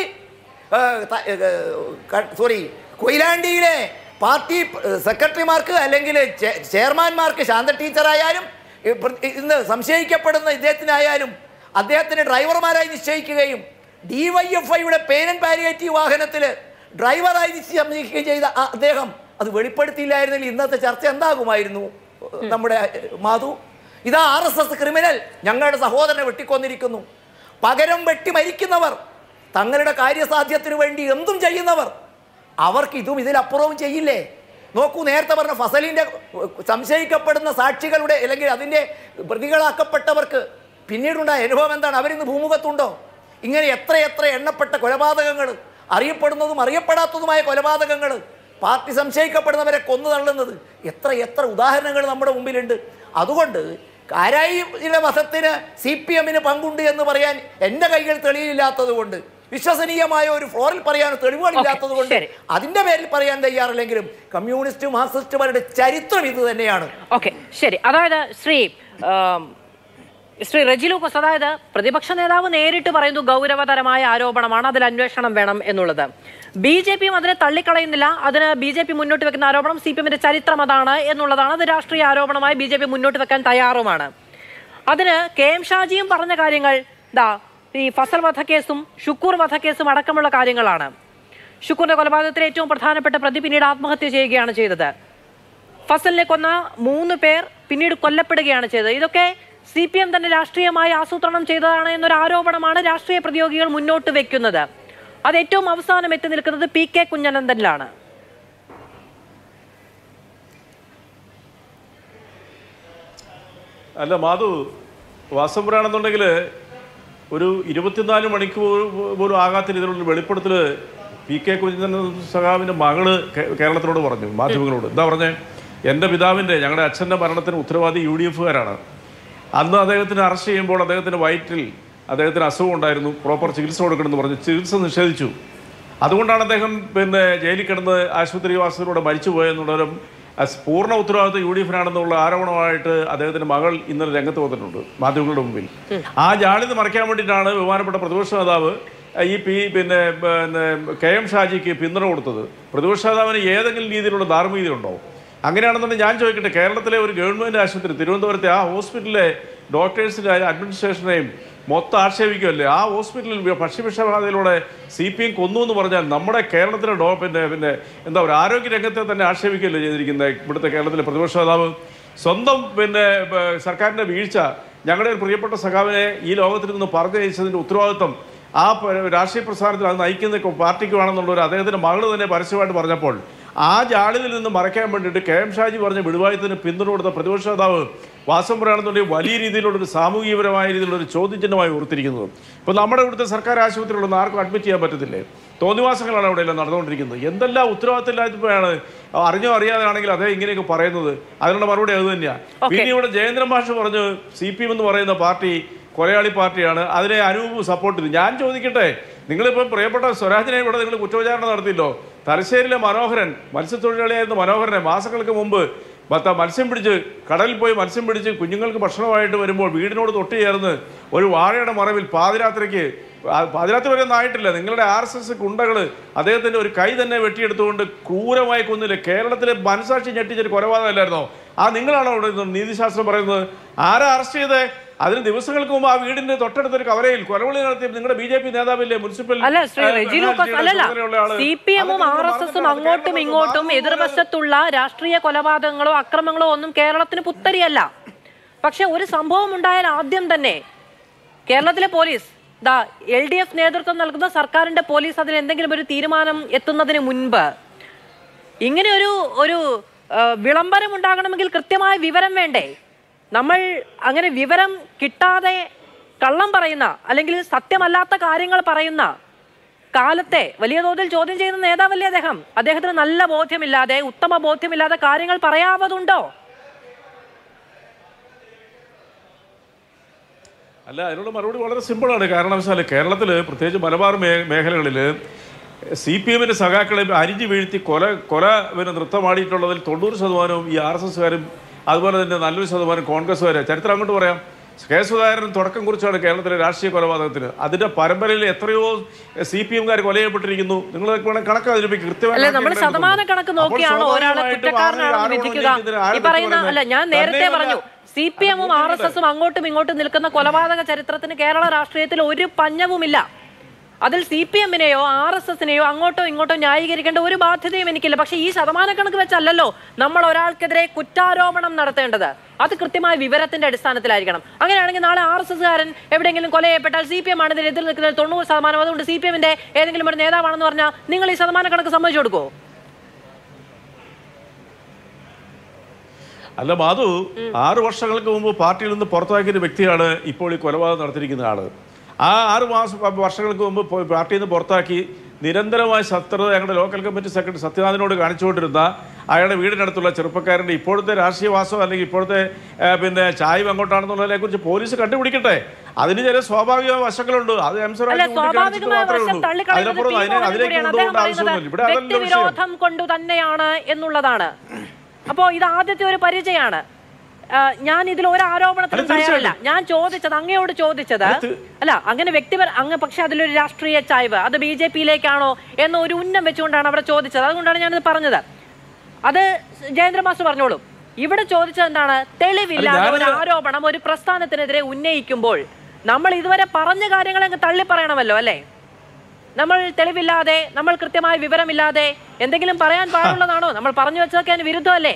സോറി കൊയിലാണ്ടിയിലെ പാർട്ടി ഏഹ്, സെക്രട്ടറിമാർക്ക് അല്ലെങ്കിൽ ചെ- ചെയർമാൻമാർക്ക് ശാന്ത ടീച്ചറായാലും ഈ പ്ര- ഇന്ന് സംശയിക്കപ്പെടുന്ന ഇദ്ദേഹത്തിനായാലും അദ്ദേഹത്തിന് ഡ്രൈവർമാരായി നിശ്ചയിക്കുകയും ഡി വൈ എഫ് ഐയുടെ പേരൻ പാലിയേറ്റീവ് വാഹനത്തിൽ ഡ്രൈവറായി നിശ്ചയിക്കുകയും ചെയ്ത ആ അദ്ദേഹം അത് വെളിപ്പെടുത്തിയില്ലായിരുന്നെങ്കിൽ ഇന്നത്തെ ചർച്ച എന്താകുമായിരുന്നു നമ്മുടെ ഏഹ്, മാധു ഇതാ ആർ എസ് എസ് ക്രിമിനൽ ഞങ്ങളുടെ സഹോദരനെ വെട്ടിക്കൊന്നിരിക്കുന്നു പകരം വെട്ടി മരിക്കുന്നവർ തങ്ങളുടെ കാര്യസാധ്യത്തിനു വേണ്ടി എന്തും ചെയ്യുന്നവർ അവർക്ക് ഇതും ഇതിലപ്പുറവും ചെയ്യില്ലേ നോക്കൂ നേരത്തെ പറഞ്ഞ ഫസലിൻ്റെ സംശയിക്കപ്പെടുന്ന സാക്ഷികളുടെ അല്ലെങ്കിൽ അതിൻ്റെ പ്രതികളാക്കപ്പെട്ടവർക്ക് പിന്നീടുണ്ടായ അനുഭവം എന്താണ് അവരിന്ന് ഭൂമുഖത്തുണ്ടോ ഇങ്ങനെ എത്ര എത്ര എണ്ണപ്പെട്ട കൊലപാതകങ്ങൾ അറിയപ്പെടുന്നതും അറിയപ്പെടാത്തതുമായ കൊലപാതകങ്ങൾ പാർട്ടി സംശയിക്കപ്പെടുന്നവരെ കൊന്നു തള്ളുന്നത് എത്ര എത്ര ഉദാഹരണങ്ങൾ നമ്മുടെ മുമ്പിലുണ്ട് അതുകൊണ്ട് കാരായിയുടെ വധത്തിന് സി പി എമ്മിന് പങ്കുണ്ട് എന്ന് പറയാൻ എൻ്റെ കൈകൾ തെളിയില്ലാത്തത് കൊണ്ട് വിശ്വസനീയമായ ഒരു ഫ്ലോറിൽ പറയാൻ തെളിവുകളില്ലാത്തത് കൊണ്ട് ശരി. അതിൻ്റെ പേരിൽ പറയാൻ തയ്യാറില്ലെങ്കിലും കമ്മ്യൂണിസ്റ്റ് മാർക്സിസ്റ്റുമാരുടെ ചരിത്രം ഇത് തന്നെയാണ് ഓക്കെ ശരി അതായത് ശ്രീ ആം, ശ്രീ റെജി ലൂക്കോസ് അതായത് പ്രതിപക്ഷ നേതാവ് നേരിട്ട് പറയുന്നു ഗൗരവതരമായ ആരോപണമാണ് അതിൽ അന്വേഷണം വേണം എന്നുള്ളത് ബി ജെ പിയും അതിനെ തള്ളിക്കളയുന്നില്ല അതിന് ബി ജെ പി മുന്നോട്ട് വെക്കുന്ന ആരോപണം സി പി എമ്മിന്റെ ചരിത്രം അതാണ് എന്നുള്ളതാണ് അത് രാഷ്ട്രീയ ആരോപണമായി ബി ജെ പി മുന്നോട്ട് വെക്കാൻ തയ്യാറുമാണ് അതിന് കെ എം ഷാജിയും പറഞ്ഞ കാര്യങ്ങൾ ദാ ഈ ഫസൽ വധക്കേസും ഷുക്കൂർ വധക്കേസും അടക്കമുള്ള കാര്യങ്ങളാണ് ഷുക്കൂറിന്റെ കൊലപാതകത്തിലെ ഏറ്റവും പ്രധാനപ്പെട്ട പ്രതി പിന്നീട് ആത്മഹത്യ ചെയ്യുകയാണ് ചെയ്തത് ഫസലിനെ കൊന്ന മൂന്ന് പേർ പിന്നീട് കൊല്ലപ്പെടുകയാണ് ചെയ്തത് ഇതൊക്കെ സി പി എം തന്നെ രാഷ്ട്രീയമായി ആസൂത്രണം ചെയ്തതാണ് എന്നൊരു ആരോപണമാണ് രാഷ്ട്രീയ പ്രതിയോഗികൾ മുന്നോട്ട് വെക്കുന്നത് അത് ഏറ്റവും അവസാനം എത്തി നിൽക്കുന്നത് പി കെ കുഞ്ഞനന്ദനിലാണ് അല്ല മാധു വാസംപുരാണെന്നുണ്ടെങ്കിൽ ഒരു ഇരുപത്തിനാല് മണിക്കൂർ പോലും ആകാത്ത രീതിയിലുള്ള വെളിപ്പെടുത്തൽ പി കെ കുഞ്ഞൻ സഖാവിൻ്റെ മകള് കേ- കേരളത്തിനോട് പറഞ്ഞു മാധ്യമങ്ങളോട് എന്താ പറഞ്ഞേ എൻ്റെ പിതാവിൻ്റെ ഞങ്ങളുടെ അച്ഛൻ്റെ മരണത്തിന് ഉത്തരവാദി യു ഡി എഫുകാരാണ് അന്ന് അദ്ദേഹത്തിന് അറസ്റ്റ് ചെയ്യുമ്പോൾ അദ്ദേഹത്തിൻ്റെ വയറ്റിൽ അദ്ദേഹത്തിന് അസുഖം ഉണ്ടായിരുന്നു പ്രോപ്പർ ചികിത്സ കൊടുക്കണമെന്ന് പറഞ്ഞു ചികിത്സ നിഷേധിച്ചു അതുകൊണ്ടാണ് അദ്ദേഹം പിന്നെ ജയിലിൽ കിടന്ന് ആശുപത്രിവാസത്തിലൂടെ മരിച്ചു പോയെന്നുള്ളൊരു അസ് പൂർണ്ണ ഉത്തരവാദിത്വം യു ഡി എഫിനാണെന്നുള്ള ആരോപണമായിട്ട് അദ്ദേഹത്തിന്റെ മകൾ ഇന്നലെ രംഗത്ത് വന്നിട്ടുണ്ട് മാധ്യമങ്ങളുടെ മുമ്പിൽ ആ ജാളിത് മറയ്ക്കാൻ വേണ്ടിയിട്ടാണ് ബഹുമാനപ്പെട്ട പ്രതിപക്ഷ നേതാവ് അഹ് ഈ പി പിന്നെ പിന്നെ കെ എം ഷാജിക്ക് പിന്തുണ കൊടുത്തത് പ്രതിപക്ഷ നേതാവിന് ഏതെങ്കിലും രീതിയിലുള്ള ധാർമ്മികതയുണ്ടോ അങ്ങനെയാണെന്നുണ്ടെങ്കിൽ ഞാൻ ചോദിക്കട്ടെ കേരളത്തിലെ ഒരു ഗവൺമെൻറ് ആശുപത്രി തിരുവനന്തപുരത്തെ ആ ഹോസ്പിറ്റലിലെ ഡോക്ടേഴ്സിൻ്റെ അഡ്മിനിസ്ട്രേഷനെയും മൊത്തം ആക്ഷേപിക്കുമല്ലേ ആ ഹോസ്പിറ്റലിൽ വി- ഭക്ഷ്യവിഷബാധയിലൂടെ സി പി എം കൊന്നു എന്ന് പറഞ്ഞാൽ നമ്മുടെ കേരളത്തിലെ ഡോ പിന്നെ പിന്നെ എന്താ പറയുക ആരോഗ്യ രംഗത്തെ തന്നെ ആക്ഷേപിക്കുകയല്ലേ ചെയ്തിരിക്കുന്നത് ഇവിടുത്തെ കേരളത്തിലെ പ്രതിപക്ഷ നേതാവ് സ്വന്തം പിന്നെ ബ- സർക്കാരിൻ്റെ വീഴ്ച ഞങ്ങളുടെ ഒരു പ്രിയപ്പെട്ട സഖാവിനെ ഈ ലോകത്തിൽ നിന്ന് പറഞ്ഞയച്ചതിൻ്റെ ഉത്തരവാദിത്വം ആ പ- രാഷ്ട്രീയ പ്രസ്ഥാനത്തിൽ അത് നയിക്കുന്ന പാർട്ടിക്കുവാണെന്നുള്ള ഒരു അദ്ദേഹത്തിൻ്റെ മകള് തന്നെ പരസ്യമായിട്ട് പറഞ്ഞപ്പോൾ ആ ജാളിതിൽ നിന്ന് മറയ്ക്കാൻ വേണ്ടിയിട്ട് കെ എം ഷാജി പറഞ്ഞ വിടുവായത്തിന് പിന്തുണ കൊടുത്ത പ്രതിപക്ഷ നേതാവ് വാസം പറയുകയാണെന്നുണ്ടെങ്കിൽ വലിയ രീതിയിലുള്ളൊരു സാമൂഹികപരമായ രീതിയിലുള്ള ചോദ്യചിഹ്നമായി ഓർത്തിരിക്കുന്നത് ഇപ്പോൾ നമ്മുടെ ഇവിടുത്തെ സർക്കാർ ആശുപത്രികളൊന്നും ആർക്കും അഡ്മിറ്റ് ചെയ്യാൻ പറ്റത്തില്ലേ തോന്നിവാസങ്ങളാണ് അവിടെ എല്ലാം നടന്നുകൊണ്ടിരിക്കുന്നത് എന്തെല്ലാം ഉത്തരവാദിത്തമില്ലാത്തപ്പോഴാണ് അറിഞ്ഞോ അറിയാതെയാണെങ്കിൽ അതേ ഇങ്ങനെയൊക്കെ പറയുന്നത് അതിനുള്ള മറുപടി അത് തന്നെയാണ് പിന്നെ ഇവിടെ ജയേന്ദ്രൻ മാഷ് പറഞ്ഞു സി പി എം എന്ന് പറയുന്ന പാർട്ടി കൊലയാളി പാർട്ടിയാണ് അതിനെ അനൂപ് സപ്പോർട്ട് ചെയ്തു ഞാൻ ചോദിക്കട്ടെ നിങ്ങളിപ്പോൾ പ്രിയപ്പെട്ട സ്വരാജിനെ ഇവിടെ നിങ്ങൾ കുറ്റവിചാരണ നടത്തിയല്ലോ തലശ്ശേരിയിലെ മനോഹരൻ മത്സ്യത്തൊഴിലാളിയായിരുന്ന മനോഹരനെ മാസങ്ങൾക്ക് മുമ്പ് ഭർത്ത മത്സ്യം പിടിച്ച് കടലിൽ പോയി മത്സ്യം പിടിച്ച് കുഞ്ഞുങ്ങൾക്ക് ഭക്ഷണമായിട്ട് വരുമ്പോൾ വീടിനോട് തൊട്ട് ചേർന്ന് ഒരു വാഴയുടെ മറവിൽ പാതിരാത്രിക്ക് ആ- പാതിരാത്രി വരെ ഒന്നും ആയിട്ടില്ല നിങ്ങളുടെ ആർ എസ് എസ് ഗുണ്ടകൾ അദ്ദേഹത്തിന്റെ ഒരു കൈ തന്നെ വെട്ടിയെടുത്തുകൊണ്ട് ക്രൂരമായി കൊന്നില്ലേ കേരളത്തിലെ മനസാക്ഷി ഞെട്ടിച്ചൊരു കൊലപാതകമല്ലായിരുന്നോ ആ നിങ്ങളാണോ അവിടെ നിന്ന് നീതിശാസ്ത്രം പറയുന്നത് ആരാ അറസ്റ്റ് ചെയ്തേ അതിന് ദിവസങ്ങൾക്ക് മുമ്പ് ആ വീടിന്റെ തൊട്ടടുത്തൊരു കവരയിൽ കൊലവിളി നടത്തിയ നിങ്ങളുടെ ബി ജെ പി നേതാവില്ലേ മുനിസിപ്പൽ അല്ല ശ്രീ ഏഹ്, റെജി ലൂക്കോസ് ചുമതലയുള്ള അല്ലല്ല ആള്. സി പി എമ്മും അതൊക്കെ ആർ നിങ്ങൾ എസ് എസും മറന്നിട്ടാണ് അങ്ങോട്ടും കേരളം ഇങ്ങോട്ടും മാറുന്നത്. എതിർവശത്തുള്ള രാഷ്ട്രീയ കൊലപാതകങ്ങളോ അക്രമങ്ങളോ ഒന്നും കേരളത്തിന് പുത്തരിയല്ല പക്ഷെ ഒരു സംഭവം ഉണ്ടായാൽ ആദ്യം തന്നെ കേരളത്തിലെ പോലീസ് ദാ എൽ ഡി എഫ് നേതൃത്വം നൽകുന്ന സർക്കാരിന്റെ പോലീസ് അതിന് എന്തെങ്കിലും ഒരു തീരുമാനം എത്തുന്നതിന് മുൻപ് ഇങ്ങനെ ഒരു ഒരു ആ, വിളംബരം ഉണ്ടാകണമെങ്കിൽ കൃത്യമായ വിവരം വേണ്ടേ നമ്മൾ അങ്ങനെ വിവരം കിട്ടാതെ കള്ളം പറയുന്ന അല്ലെങ്കിൽ സത്യമല്ലാത്ത കാര്യങ്ങൾ പറയുന്ന കാലത്തെ വലിയ തോതിൽ ചോദ്യം ചെയ്യുന്ന നേതാവല്ലേ അദ്ദേഹം അദ്ദേഹത്തിന് നല്ല ബോധ്യമില്ലാതെ ഉത്തമ ബോധ്യമില്ലാതെ കാര്യങ്ങൾ പറയാവതുണ്ടോ അല്ല അതിനുള്ള മറുപടി വളരെ സിമ്പിളാണ് കാരണവശാൽ കേരളത്തിൽ പ്രത്യേകിച്ച് മലബാർ മേ മേഖലകളിൽ സി പി എമ്മിൻ്റെ സഖാക്കളെ അരിഞ്ഞു വീഴ്ത്തി കൊല കൊല പിന്നെ നൃത്തമാടിയിട്ടുള്ളതിൽ തൊണ്ണൂറ് ശതമാനവും ഈ ആർ എസ് എസ്സുകാരും അതുപോലെ തന്നെ നല്ലൊരു ശതമാനം കോൺഗ്രസ്സുകാരെ ചരിത്രം അങ്ങോട്ട് പറയാം കെ സുധാകരൻ തുടക്കം കുറിച്ചാണ് കേരളത്തിലെ രാഷ്ട്രീയ കൊലപാതകത്തിന് അതിന്റെ പരമ്പരയിൽ എത്രയോ സി പി എംകാർ കൊല ചെയ്യപ്പെട്ടിരിക്കുന്നു നിങ്ങൾ വേണമെങ്കിൽ കണക്ക് അതിലേക്ക് കൃത്യമായി അല്ലെ നമ്മൾ കണക്ക് ശതമാന കണക്ക് അപ്പോൾ നോക്കിയാണോ ഒരാളെ സ്വാഭാവികമായിട്ടും കുറ്റക്കാരനാണെന്ന് ആരോപണം വിധിക്കുക ഉന്നയിക്കുന്നതിന് ആരെ ഈ പറയുന്ന തെറ്റ് അല്ല ഞാൻ പറയുന്നത്? നേരത്തെ തന്നെയുമല്ല. പറഞ്ഞു സി പി എമ്മും ആർ എസ് എസും അങ്ങോട്ടും ഇങ്ങോട്ടും നിൽക്കുന്ന കൊലപാതക ചരിത്രത്തിന് കേരള രാഷ്ട്രീയത്തിൽ ഒരു പഞ്ഞവുമില്ല അതിൽ സി പി എമ്മിനെയോ ആർ എസ് എസിനെയോ അങ്ങോട്ടോ ഇങ്ങോട്ടോ ന്യായീകരിക്കേണ്ട ഒരു ബാധ്യതയും എനിക്കില്ല പക്ഷേ ഈ ശതമാനക്കണക്ക് വെച്ചല്ലല്ലോ നമ്മൾ ഒരാൾക്കെതിരെ കുറ്റാരോപണം നടത്തേണ്ടത് അത് കൃത്യമായ വിവരത്തിന്റെ അടിസ്ഥാനത്തിലായിരിക്കണം അങ്ങനെയാണെങ്കിൽ നാളെ ആർ എസ് എസ്കാരൻ എവിടെയെങ്കിലും കൊല ചെയ്യപ്പെട്ടാൽ സി പി എം ആണ് ഇതിൽ എതിർ നിൽക്കുന്നത് തൊണ്ണൂറ് ശതമാനം അതുകൊണ്ട് സി പി എമ്മിന്റെ ഏതെങ്കിലും ഒരു നേതാവാണെന്ന് പറഞ്ഞാൽ നിങ്ങൾ ഈ ശതമാനക്കണക്ക് സമ്മതിച്ചു കൊടുക്കുമോ അല്ല മാധു ആറ് വർഷങ്ങൾക്ക് മുമ്പ് പാർട്ടിയിൽ നിന്ന് പുറത്താക്കിയ ഒരു വ്യക്തിയാണ് ഇപ്പോൾ ഈ കൊലപാതകം നടത്തിയിരിക്കുന്ന ആള് ആ ആറ് മാസം വർഷങ്ങൾക്ക് മുമ്പ് പോ- പാർട്ടിയിൽ നിന്ന് പുറത്താക്കി നിരന്തരമായ ശത്രുത ഞങ്ങളുടെ ലോക്കൽ കമ്മിറ്റി സെക്രട്ടറി സത്യനാഥിനോട് കാണിച്ചുകൊണ്ടിരുന്ന അയാളുടെ വീടിനടുത്തുള്ള ചെറുപ്പക്കാരൻ്റെ ഇപ്പോഴത്തെ രാഷ്ട്രീയവാസം അല്ലെങ്കിൽ ഇപ്പോഴത്തെ ആ, പിന്നെ ചായ്വ് അങ്ങോട്ടാണെന്നുള്ളതിനെ കുറിച്ച് പോലീസ് കണ്ടുപിടിക്കട്ടെ അതിന് ചില സ്വാഭാവിക വശങ്ങളുണ്ട് അത് എം സ്വരാജ് അല്ല ചൂണ്ടിക്കാണിച്ചിട്ട് സ്വാഭാവികമായ മാത്രമേ വശം ഉള്ളൂ തള്ളിക്കളയുന്നത് അതിനപ്പുറം പി. അതിനെ മോഹനൻ അതിലേക്ക് കൂടിയാണ്. അദ്ദേഹം കൊണ്ടുപോകേണ്ട ആവശ്യമൊന്നുമില്ല ഇവിടെ അതല്ല വിഷയം വ്യക്തിവിരോധം കൊണ്ട് തന്നെയാണ് എന്നുള്ളതാണ് അപ്പോ ഇത് ആദ്യത്തെ ഒരു പരിചയമാണ് ആ, ഞാൻ ഇതിൽ ഒരു ആരോപണത്തിനും അല്ല, തീർച്ചയായും. തയ്യാറല്ല ഞാൻ ചോദിച്ചത് അങ്ങയോട് ചോദിച്ചത് അത് തീ- അല്ല അങ്ങനെ വ്യക്തിപര അങ്ങ് പക്ഷെ അതിലൊരു രാഷ്ട്രീയ ചായ്വ് അത് ബി ജെ പിയിലേക്കാണോ എന്ന ഒരു ഉന്നം വെച്ചുകൊണ്ടാണ് അവിടെ ചോദിച്ചത് അതുകൊണ്ടാണ് ഞാനത് പറഞ്ഞത് അത് ജയേന്ദ്ര മാസ്റ്റർ പറഞ്ഞോളൂ ഇവിടെ ചോദിച്ചത് എന്താണ് തെളിവില്ലാതെ അല്ല, ഒരു ഞാനത് ആരോപണം ഒരു പ്രസ്ഥാനത്തിനെതിരെ ഉന്നയിക്കുമ്പോൾ നമ്മൾ ഇതുവരെ പറഞ്ഞ കാര്യങ്ങൾ അങ്ങ് തള്ളി പറയണമല്ലോ അല്ലേ നമ്മൾ തെളിവില്ലാതെ നമ്മൾ കൃത്യമായ വിവരമില്ലാതെ എന്തെങ്കിലും പറയാൻ പാടുള്ളതാണോ നമ്മൾ പറഞ്ഞു വെച്ചതൊക്കെ അതിന് വിരുദ്ധമല്ലേ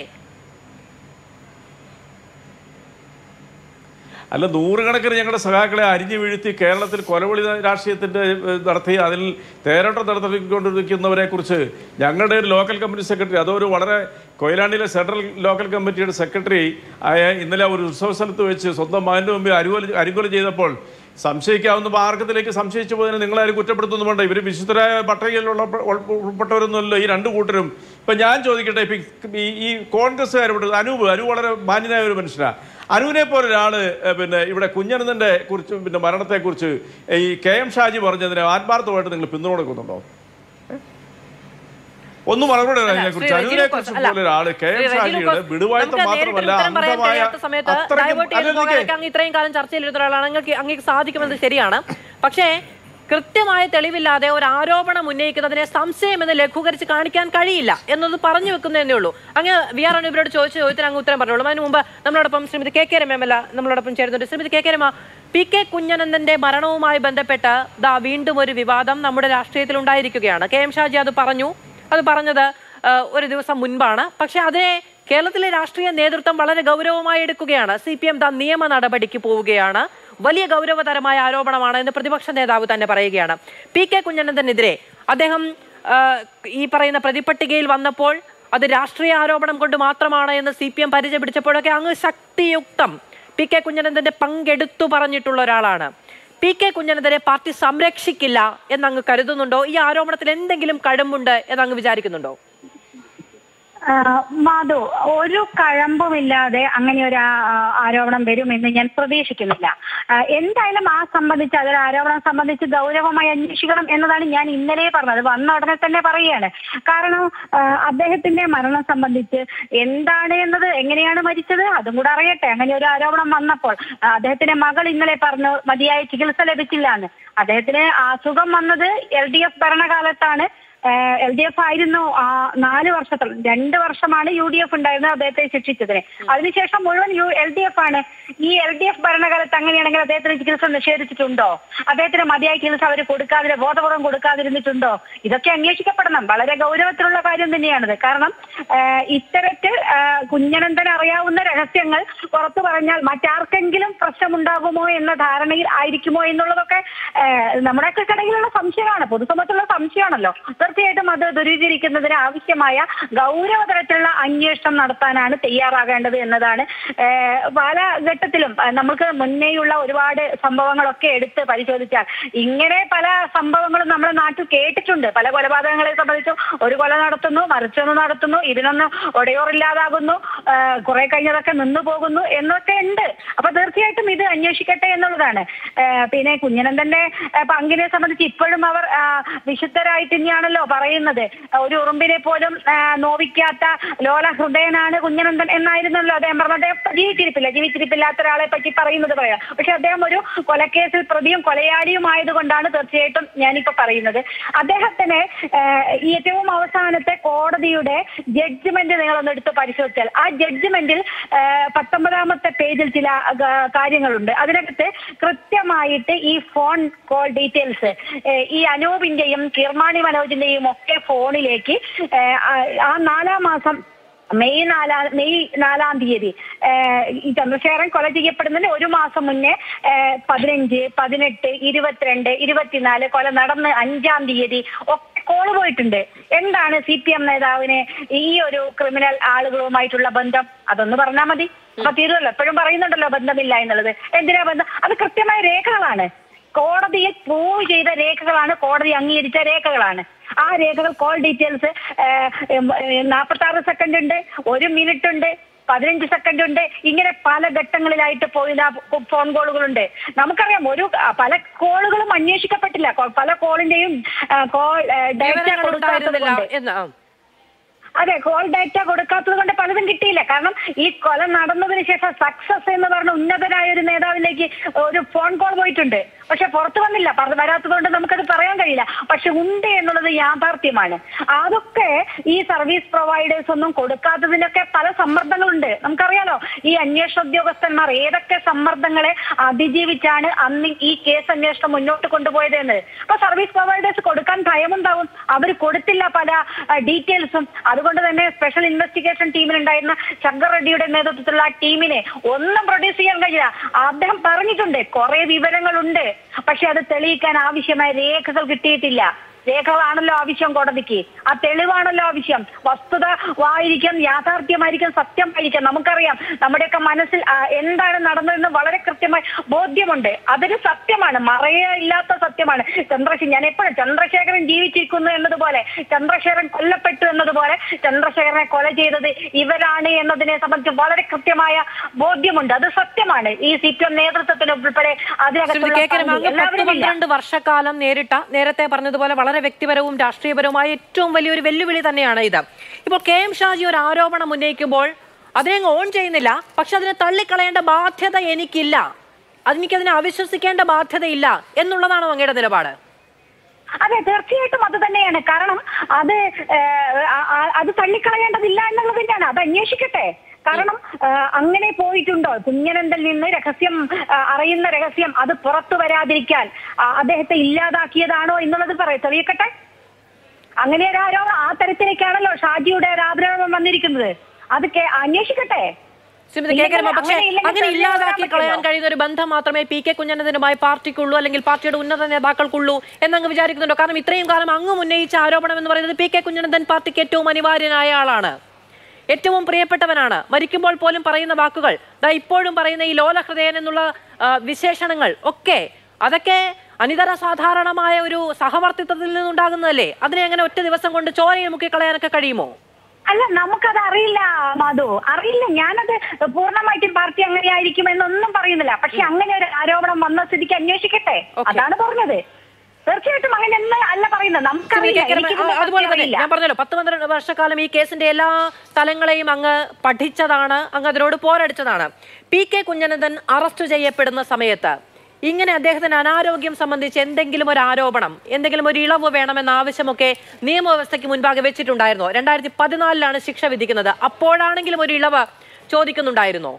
അല്ല നൂറുകണക്കിന് ഞങ്ങളുടെ സഖാക്കളെ അരിഞ്ഞു വീഴ്ത്തി കേരളത്തിൽ കൊലവിളി രാഷ്ട്രീയത്തിന്റെ ഏഹ്, നടത്തി അതിൽ തേരോട്ടം നടത്തിക്കൊണ്ടിരിക്കുന്നവരെ കുറിച്ച് ഞങ്ങളുടെ ഒരു ലോക്കൽ കമ്മിറ്റി സെക്രട്ടറി അതൊരു വളരെ കൊയിലാണ്ടിയിലെ സെൻട്രൽ ലോക്കൽ കമ്മിറ്റിയുടെ സെക്രട്ടറി ആയ ഇന്നലെ ഒരു ഉത്സവ സ്ഥലത്ത് വെച്ച് സ്വന്തം മകന്റെ മുമ്പിൽ അരുകൊല അരികൊല ചെയ്തപ്പോൾ സംശയിക്കാവുന്ന മാർഗത്തിലേക്ക് സംശയിച്ചു പോയതിന് നിങ്ങളാരും കുറ്റപ്പെടുത്തുന്നു വേണ്ട ഇവർ വിശുദ്ധരായ പട്ടകയിലുള്ള ഉൾപ്പെട്ടവരൊന്നുമല്ലോ ഈ രണ്ട് കൂട്ടരും ഇപ്പൊ ഞാൻ ചോദിക്കട്ടെ ഇപ്പൊ ഈ- ഈ കോൺഗ്രസ്സുകാരോട് അനൂപ് അനു വളരെ മാന്യനായ ഒരു മനുഷ്യനാണ് അനുവിനെ പോലെ ഒരാള് ഏഹ്, പിന്നെ ഇവിടെ കുഞ്ഞനന്ദന്റെ കുറിച്ച് പിന്നെ മരണത്തെക്കുറിച്ച് ഈ കെ എം ഷാജി പറഞ്ഞതിന് ആത്മാർത്ഥമായിട്ട് നിങ്ങൾ പിന്തുണ കൊടുക്കുന്നുണ്ടോ ഏഹ്? ഒന്ന് മറുപടി അല്ല, അതിനെ കുറിച്ച് ശ്രീ അനുവിനെ റെജി കുറിച്ച് ലൂക്കോസ്, പോലെ ഒരാള് കെ ശ്രീ എം റെജി ഷാജിയുടെ ലൂക്കോസ്, വിടുവായത്തം നമുക്ക് നേരിട്ട് മാത്രമല്ല ഉത്തരം പറയാൻ അന്ധമായ കഴിയാത്ത സമയത്ത് അത്രയ്ക്കും ഡൈവേർട്ട് ചെയ്ത് അല്ല, നിൽക്കേ. പോകാനൊക്കെ അങ്ങ് ഇത്രയും കാലം ചർച്ചയിലിരുന്ന ഒരാളാണ് അങ്ങ് അങ്ങേക്ക് സാധിക്കുമെന്നത് ശരിയാണ് പക്ഷേ കൃത്യമായ തെളിവില്ലാതെ ഒരു ആരോപണം ഉന്നയിക്കുന്നതിനെ സംശയം എന്ന് ലഘൂകരിച്ച് കാണിക്കാൻ കഴിയില്ല എന്നത് പറഞ്ഞു വെക്കുന്നതേ ഉള്ളൂ അങ്ങ് വി ആർ അനുവിനോട് ചോദിച്ച ചോദ്യത്തിന് അങ്ങ് ഉത്തരം പറഞ്ഞോളൂ അതിന് മുമ്പ് നമ്മളോടൊപ്പം ശ്രീമതി കെ കെ രമയല്ല നമ്മളോടൊപ്പം ചേരുന്നുണ്ട് Shrimati K K Rama P K കുഞ്ഞനന്ദന്റെ മരണവുമായി ബന്ധപ്പെട്ട് ദാ വീണ്ടും ഒരു വിവാദം നമ്മുടെ രാഷ്ട്രീയത്തിൽ ഉണ്ടായിരിക്കുകയാണ് കെ എം ഷാജി അത് പറഞ്ഞു അത് പറഞ്ഞത് ആ, ഒരു ദിവസം മുൻപാണ് പക്ഷെ അതിനെ കേരളത്തിലെ രാഷ്ട്രീയ നേതൃത്വം വളരെ ഗൗരവമായി എടുക്കുകയാണ് സി പി എം ദാ നിയമ നടപടിക്ക് പോവുകയാണ് വലിയ ഗൗരവതരമായ ആരോപണമാണ് എന്ന് പ്രതിപക്ഷ നേതാവ് തന്നെ പറയുകയാണ് പി കെ കുഞ്ഞനന്ദനെതിരെ അദ്ദേഹം ആ, ഈ പറയുന്ന പ്രതിപട്ടികയിൽ വന്നപ്പോൾ അത് രാഷ്ട്രീയ ആരോപണം കൊണ്ട് മാത്രമാണ് എന്ന് സി പി എം പരിചയ പിടിച്ചപ്പോഴൊക്കെ അങ്ങ് ശക്തിയുക്തം പി കെ കുഞ്ഞനന്ദന്റെ പങ്കെടുത്തു പറഞ്ഞിട്ടുള്ള ഒരാളാണ് പി കെ കുഞ്ഞനന്ദനെ പാർട്ടി സംരക്ഷിക്കില്ല എന്നങ്ങ് കരുതുന്നുണ്ടോ ഈ ആരോപണത്തിൽ എന്തെങ്കിലും കഴമ്പുണ്ട് എന്നങ്ങ് വിചാരിക്കുന്നുണ്ടോ ആ, മാധു ഒരു കഴമ്പുമില്ലാതെ അങ്ങനെ ഒരു ആ- ആരോപണം വരുമെന്ന് ഞാൻ പ്രതീക്ഷിക്കുന്നില്ല ആ, എന്തായാലും ആ സംബന്ധിച്ച് അതൊരു ആരോപണം സംബന്ധിച്ച് ഗൗരവമായി അന്വേഷിക്കണം എന്നതാണ് ഞാൻ ഇന്നലെ പറഞ്ഞത് വന്ന ഉടനെ തന്നെ പറയുകയാണ് കാരണം ആ, അദ്ദേഹത്തിന്റെ മരണം സംബന്ധിച്ച് എന്താണ് എന്നത് എങ്ങനെയാണ് മരിച്ചത് അതും കൂടെ അറിയട്ടെ അങ്ങനെ ഒരു ആരോപണം വന്നപ്പോൾ ആ, അദ്ദേഹത്തിന്റെ മകൾ ഇന്നലെ പറഞ്ഞു മതിയായ ചികിത്സ ലഭിച്ചില്ല എന്ന് അദ്ദേഹത്തിന് അസുഖം വന്നത് എൽ ഡി എഫ് ഭരണകാലത്താണ് എൽ ഡി എഫ് ആയിരുന്നു ആ നാല് വർഷത്തോളം രണ്ട് വർഷമാണ് യു ഡി എഫ് ഉണ്ടായിരുന്നത് അദ്ദേഹത്തെ ശിക്ഷിച്ചതിന് അതിനുശേഷം മുഴുവൻ യു എൽ ഡി എഫ് ആണ് ഈ എൽ ഡി എഫ് ഭരണകാലത്ത് അങ്ങനെയാണെങ്കിൽ അദ്ദേഹത്തിന് ചികിത്സ നിഷേധിച്ചിട്ടുണ്ടോ അദ്ദേഹത്തിന് മതിയായ ചികിത്സ അവർ കൊടുക്കാതെ ബോധപൂർവം കൊടുക്കാതിരുന്നിട്ടുണ്ടോ ഇതൊക്കെ അന്വേഷിക്കപ്പെടണം വളരെ ഗൗരവത്തിലുള്ള കാര്യം തന്നെയാണിത് കാരണം ആ, ഇത്തരത്തിൽ ആ, കുഞ്ഞനന്തൻ അറിയാവുന്ന രഹസ്യങ്ങൾ പുറത്തു പറഞ്ഞാൽ മറ്റാർക്കെങ്കിലും പ്രശ്നമുണ്ടാകുമോ എന്ന ധാരണയിൽ ആയിരിക്കുമോ എന്നുള്ളതൊക്കെ ആ, നമ്മുടെയൊക്കെ ഇടയിലുള്ള സംശയമാണ് പൊതുസമൂഹത്തിലുള്ള സംശയമാണല്ലോ തീർച്ചയായിട്ടും അത് ദുരീകരിക്കുന്നതിന് ആവശ്യമായ ഗൗരവതരത്തിലുള്ള അന്വേഷണം നടത്താനാണ് തയ്യാറാകേണ്ടത് എന്നതാണ് ഏഹ് പല ഘട്ടത്തിലും അഹ് നമുക്ക് മുന്നേയുള്ള ഒരുപാട് സംഭവങ്ങളൊക്കെ എടുത്ത് പരിശോധിച്ചാൽ ഇങ്ങനെ പല സംഭവങ്ങളും നമ്മുടെ നാട്ടിൽ കേട്ടിട്ടുണ്ട് പല കൊലപാതകങ്ങളെ സംബന്ധിച്ചും ഒരു കൊല നടത്തുന്നു മറിച്ചൊന്ന് നടത്തുന്നു ഇതിനൊന്ന് ഒടയോറില്ലാതാകുന്നു ഏഹ് കുറെ കഴിഞ്ഞതൊക്കെ നിന്നു പോകുന്നു എന്നൊക്കെ ഉണ്ട് അപ്പൊ തീർച്ചയായിട്ടും ഇത് അന്വേഷിക്കട്ടെ എന്നുള്ളതാണ് ഏഹ് പിന്നെ കുഞ്ഞനന്ദന്റെ ഏഹ് പങ്കിനെ സംബന്ധിച്ച് ഇപ്പോഴും അവർ ആ, വിശുദ്ധരായി തന്നെയാണല്ലോ പറയുന്നത് ഒരു ഉറുമ്പിനെ പോലും ആ, നോവിക്കാത്ത ലോല ഹൃദയനാണ് കുഞ്ഞനന്ദൻ എന്നായിരുന്നല്ലോ അദ്ദേഹം പറഞ്ഞത് അദ്ദേഹം ജീവിച്ചിരിപ്പില്ല ജീവിച്ചിരിപ്പില്ലാത്ത ഒരാളെ പറ്റി പറയുന്നത് പറയാം പക്ഷെ അദ്ദേഹം ഒരു കൊലക്കേസിൽ പ്രതിയും കൊലയാളിയും ആയതുകൊണ്ടാണ് തീർച്ചയായിട്ടും ഞാനിപ്പോ പറയുന്നത് അദ്ദേഹത്തിന് ആ, ഈ ഏറ്റവും അവസാനത്തെ കോടതിയുടെ ജഡ്ജ്മെന്റ് നിങ്ങളൊന്ന് എടുത്ത് പരിശോധിച്ചാൽ ആ ജഡ്ജ്മെന്റിൽ പത്തൊമ്പതാമത്തെ പേജിൽ ചില ആ, കാര്യങ്ങളുണ്ട് അതിനകത്ത് കൃത്യമായിട്ട് ഈ ഫോൺ കോൾ ഡീറ്റെയിൽസ് ഈ അനൂപിന്റെയും കിർമാണി മനോജിന്റെയും ഒക്കെ ഫോണിലേക്ക് ഏഹ്, ആ- ആ നാലാം മാസം മെയ് നാലാം മെയ് നാലാം തീയതി ഏഹ്, ഈ ചന്ദ്രശേഖരൻ കൊല ചെയ്യപ്പെടുന്നതിന് ഒരു മാസം മുന്നേ ഏഹ്, പതിനഞ്ച് പതിനെട്ട് ഇരുപത്തിരണ്ട് ഇരുപത്തിനാല് കൊല നടന്ന് അഞ്ചാം തീയതി ഒക്കെ കോള് പോയിട്ടുണ്ട് എന്താണ് സി പി എം നേതാവിന് ഈ ഒരു ക്രിമിനൽ ആളുകളുമായിട്ടുള്ള ബന്ധം അതൊന്ന് പറഞ്ഞാൽ മതി അപ്പൊ തീരുമല്ലോ എപ്പോഴും പറയുന്നുണ്ടല്ലോ ബന്ധമില്ല എന്നുള്ളത് എന്തിനാ ബന്ധം അത് കൃത്യമായ രേഖകളാണ് കോടതിയിൽ പ്രൂവ് ചെയ്ത രേഖകളാണ് കോടതി അംഗീകരിച്ച രേഖകളാണ് ആ രേഖകൾ കോൾ ഡീറ്റെയിൽസ് നാൽപ്പത്തി ആറ് സെക്കൻഡ് ഉണ്ട് ഒരു മിനിറ്റ് ഉണ്ട് പതിനഞ്ച് സെക്കൻഡ് ഉണ്ട് ഇങ്ങനെ പല ഘട്ടങ്ങളിലായിട്ട് പോയിരുന്ന ഫോൺ കോളുകളുണ്ട് നമുക്കറിയാം ഒരു ആ, പല കോളുകളും അന്വേഷിക്കപ്പെട്ടില്ല കോ- പല കോളിന്റെയും കോൾ ഡാറ്റ വിവരങ്ങൾ ഉണ്ടായിരുന്നില്ല കൊടുക്കാത്തത് എന്ന് ആ. അതെ കോൾ ഡാറ്റ കൊടുക്കാത്തത് കൊണ്ട് പലതും കിട്ടിയില്ല കാരണം ഈ കൊല നടന്നതിന് ശേഷം സക്സസ് എന്ന് പറഞ്ഞ ഉന്നതനായ ഒരു നേതാവിലേക്ക് ഒരു ഫോൺ കോൾ പോയിട്ടുണ്ട് പക്ഷെ പുറത്തു വന്നില്ല പറ- വരാത്തത് കൊണ്ട് നമുക്കത് പറയാൻ കഴിയില്ല പക്ഷെ ഉണ്ട് എന്നുള്ളത് യാഥാർത്ഥ്യമാണ് അതൊക്കെ ഈ സർവീസ് പ്രൊവൈഡേഴ്സ് ഒന്നും കൊടുക്കാത്തതിനൊക്കെ പല സമ്മർദ്ദങ്ങളുണ്ട് നമുക്കറിയാലോ ഈ അന്വേഷണ ഉദ്യോഗസ്ഥന്മാർ ഏതൊക്കെ സമ്മർദ്ദങ്ങളെ അതിജീവിച്ചാണ് അന്ന് ഈ കേസ് അന്വേഷണം മുന്നോട്ട് കൊണ്ടുപോയത് എന്ന് അപ്പൊ സർവീസ് പ്രൊവൈഡേഴ്സ് കൊടുക്കാൻ ഭയമുണ്ടാവും അവർ കൊടുത്തില്ല പല ഡീറ്റെയിൽസും അതുകൊണ്ട് തന്നെ സ്പെഷ്യൽ ഇൻവെസ്റ്റിഗേഷൻ ടീമിലുണ്ടായിരുന്ന ശങ്കർ റെഡ്ഡിയുടെ നേതൃത്വത്തിലുള്ള ആ ടീമിനെ ഒന്നും പ്രൊഡ്യൂസ് ചെയ്യാൻ കഴിയില്ല അദ്ദേഹം പറഞ്ഞിട്ടുണ്ട് കുറെ വിവരങ്ങളുണ്ട് പക്ഷെ അത് തെളിയിക്കാൻ ആവശ്യമായ രേഖകൾ കിട്ടിയിട്ടില്ല രേഖകളാണല്ലോ ആവശ്യം കോടതിക്ക് ആ തെളിവാണല്ലോ ആവശ്യം വസ്തുത ആയിരിക്കാം യാഥാർത്ഥ്യമായിരിക്കും സത്യമായിരിക്കാം നമുക്കറിയാം നമ്മുടെയൊക്കെ മനസ്സിൽ ആ, എന്താണ് നടന്നതെന്ന് വളരെ കൃത്യമായി ബോധ്യമുണ്ട് അതൊരു സത്യമാണ് മറയില്ലാത്ത സത്യമാണ് ചന്ദ്രശേഖരൻ ഞാൻ എപ്പോഴും ചന്ദ്രശേഖരൻ ജീവിച്ചിരിക്കുന്നു എന്നതുപോലെ ചന്ദ്രശേഖരൻ കൊല്ലപ്പെട്ടു എന്നതുപോലെ ചന്ദ്രശേഖരനെ കൊല ചെയ്തത് ഇവരാണ് എന്നതിനെ സംബന്ധിച്ച് വളരെ കൃത്യമായ ബോധ്യമുണ്ട് അത് സത്യമാണ് ഈ സി പി എം നേതൃത്വത്തിന് ഉൾപ്പെടെ ശ്രീമതി കെ കെ രമ, അതിനകത്തുള്ള അങ്ങ് പത്ത് എല്ലാവരും ഇല്ല. പന്ത്രണ്ട് വർഷക്കാലം നേരിട്ട നേരത്തെ പറഞ്ഞതുപോലെ വളരെ വ്യക്തിപരവും രാഷ്ട്രീയപരവുമായ ഏറ്റവും വലിയൊരു വെല്ലുവിളി തന്നെയാണ് ഇത് ഇപ്പോൾ കെ എം ഷാജി ഒരു ആരോപണം ഉന്നയിക്കുമ്പോൾ അതിനെ അങ്ങ് ഓൺ ചെയ്യുന്നില്ല പക്ഷെ അതിനെ തള്ളിക്കളയേണ്ട ബാധ്യത എനിക്കില്ല അതെനിക്കതിനെ അവിശ്വസിക്കേണ്ട ബാധ്യതയില്ല എന്നുള്ളതാണോ അങ്ങയുടെ നിലപാട് അതെ തീർച്ചയായിട്ടും അത് തന്നെയാണ് കാരണം അത് ഏഹ്, ആ- ആ- അത് തള്ളിക്കളയേണ്ടതില്ല എന്നുള്ളത് തന്നെയാണ് അത് അന്വേഷിക്കട്ടെ കാരണം ഏഹ്, അങ്ങനെ പോയിട്ടുണ്ടോ കുഞ്ഞനന്തൽ നിന്ന് രഹസ്യം ആ, അറിയുന്ന രഹസ്യം അത് പുറത്തു വരാതിരിക്കാൻ ആ, അദ്ദേഹത്തെ ഇല്ലാതാക്കിയതാണോ എന്നുള്ളത് പറയും തെളിയിക്കട്ടെ അങ്ങനെ ഒരു ആരോപണം ആ തരത്തിലേക്കാണല്ലോ ഷാജിയുടെ ഒരു ആരോപണം വന്നിരിക്കുന്നത് അത് കേ- അന്വേഷിക്കട്ടെ ശ്രീമതി കെ കരമ പക്ഷേ അങ്ങനെ ഇല്ലെങ്കിൽ അങ്ങനെ തെളിവ് ഇല്ലാതാക്കി വരാൻ കളയാൻ പറ്റുമോ? കഴിയുന്ന ഒരു ബന്ധം മാത്രമേ പി കെ കുഞ്ഞനന്ദനുമായി പാർട്ടിക്കുള്ളൂ അല്ലെങ്കിൽ പാർട്ടിയുടെ ഉന്നത നേതാക്കൾക്കുള്ളൂ എന്നങ്ങ് വിചാരിക്കുന്നുണ്ടോ കാരണം ഇത്രയും കാലം അങ്ങ് ഉന്നയിച്ച ആരോപണം എന്ന് പറയുന്നത് പി കെ കുഞ്ഞനന്ദൻ പാർട്ടിക്ക് ഏറ്റവും അനിവാര്യനായ ആളാണ് ഏറ്റവും പ്രിയപ്പെട്ടവനാണ് മരിക്കുമ്പോൾ പോലും പറയുന്ന വാക്കുകൾ ദാ ഇപ്പോഴും പറയുന്ന ഈ ലോലഹൃദയൻ എന്നുള്ള ആ, വിശേഷണങ്ങൾ ഒക്കെ അതൊക്കെ അനിതര സാധാരണമായ ഒരു സഹവർത്തിത്വത്തിൽ നിന്നുണ്ടാകുന്നതല്ലേ അതിനെ അങ്ങനെ ഒറ്റ ദിവസം കൊണ്ട് ചോരയിൽ മുക്കി കളയാനൊക്കെ കഴിയുമോ അല്ല നമുക്കത് അറിയില്ല മാധു അറിയില്ല ഞാനത് പൂർണ്ണമായിട്ടും പാർട്ടി അങ്ങനെ ആയിരിക്കും എന്നൊന്നും പറയുന്നില്ല പക്ഷെ അങ്ങനെ ഒരു ആരോപണം വന്ന സ്ഥിതിക്ക് അന്വേഷിക്കട്ടെ Okay. അതാണ് പറഞ്ഞത് തീർച്ചയായിട്ടും അങ്ങനെ എന്ന് അല്ല പറയുന്നത് നമുക്കറിയില്ല സുനിൽ കേക്കരമ, എനിക്കിതിനെ ആ, അതുപോലെ പറ്റി തന്നെ അറിയില്ല. ഞാൻ പറഞ്ഞല്ലോ പത്ത് പന്ത്രണ്ട് വർഷക്കാലം ഈ കേസിന്റെ എല്ലാ തലങ്ങളെയും അങ്ങ് പഠിച്ചതാണ് അങ്ങ് അതിനോട് പോരടിച്ചതാണ് പി കെ കുഞ്ഞനന്ദൻ അറസ്റ്റ് ചെയ്യപ്പെടുന്ന സമയത്ത് ഇങ്ങനെ അദ്ദേഹത്തിന് അനാരോഗ്യം സംബന്ധിച്ച് എന്തെങ്കിലും ഒരു ആരോപണം എന്തെങ്കിലും ഒരു ഇളവ് വേണമെന്ന ആവശ്യമൊക്കെ നിയമവ്യവസ്ഥയ്ക്ക് മുൻപാകെ വെച്ചിട്ടുണ്ടായിരുന്നോ രണ്ടായിരത്തി പതിനാലിലാണ് ശിക്ഷ വിധിക്കുന്നത് അപ്പോഴാണെങ്കിലും ഒരു ഇളവ് ചോദിക്കുന്നുണ്ടായിരുന്നോ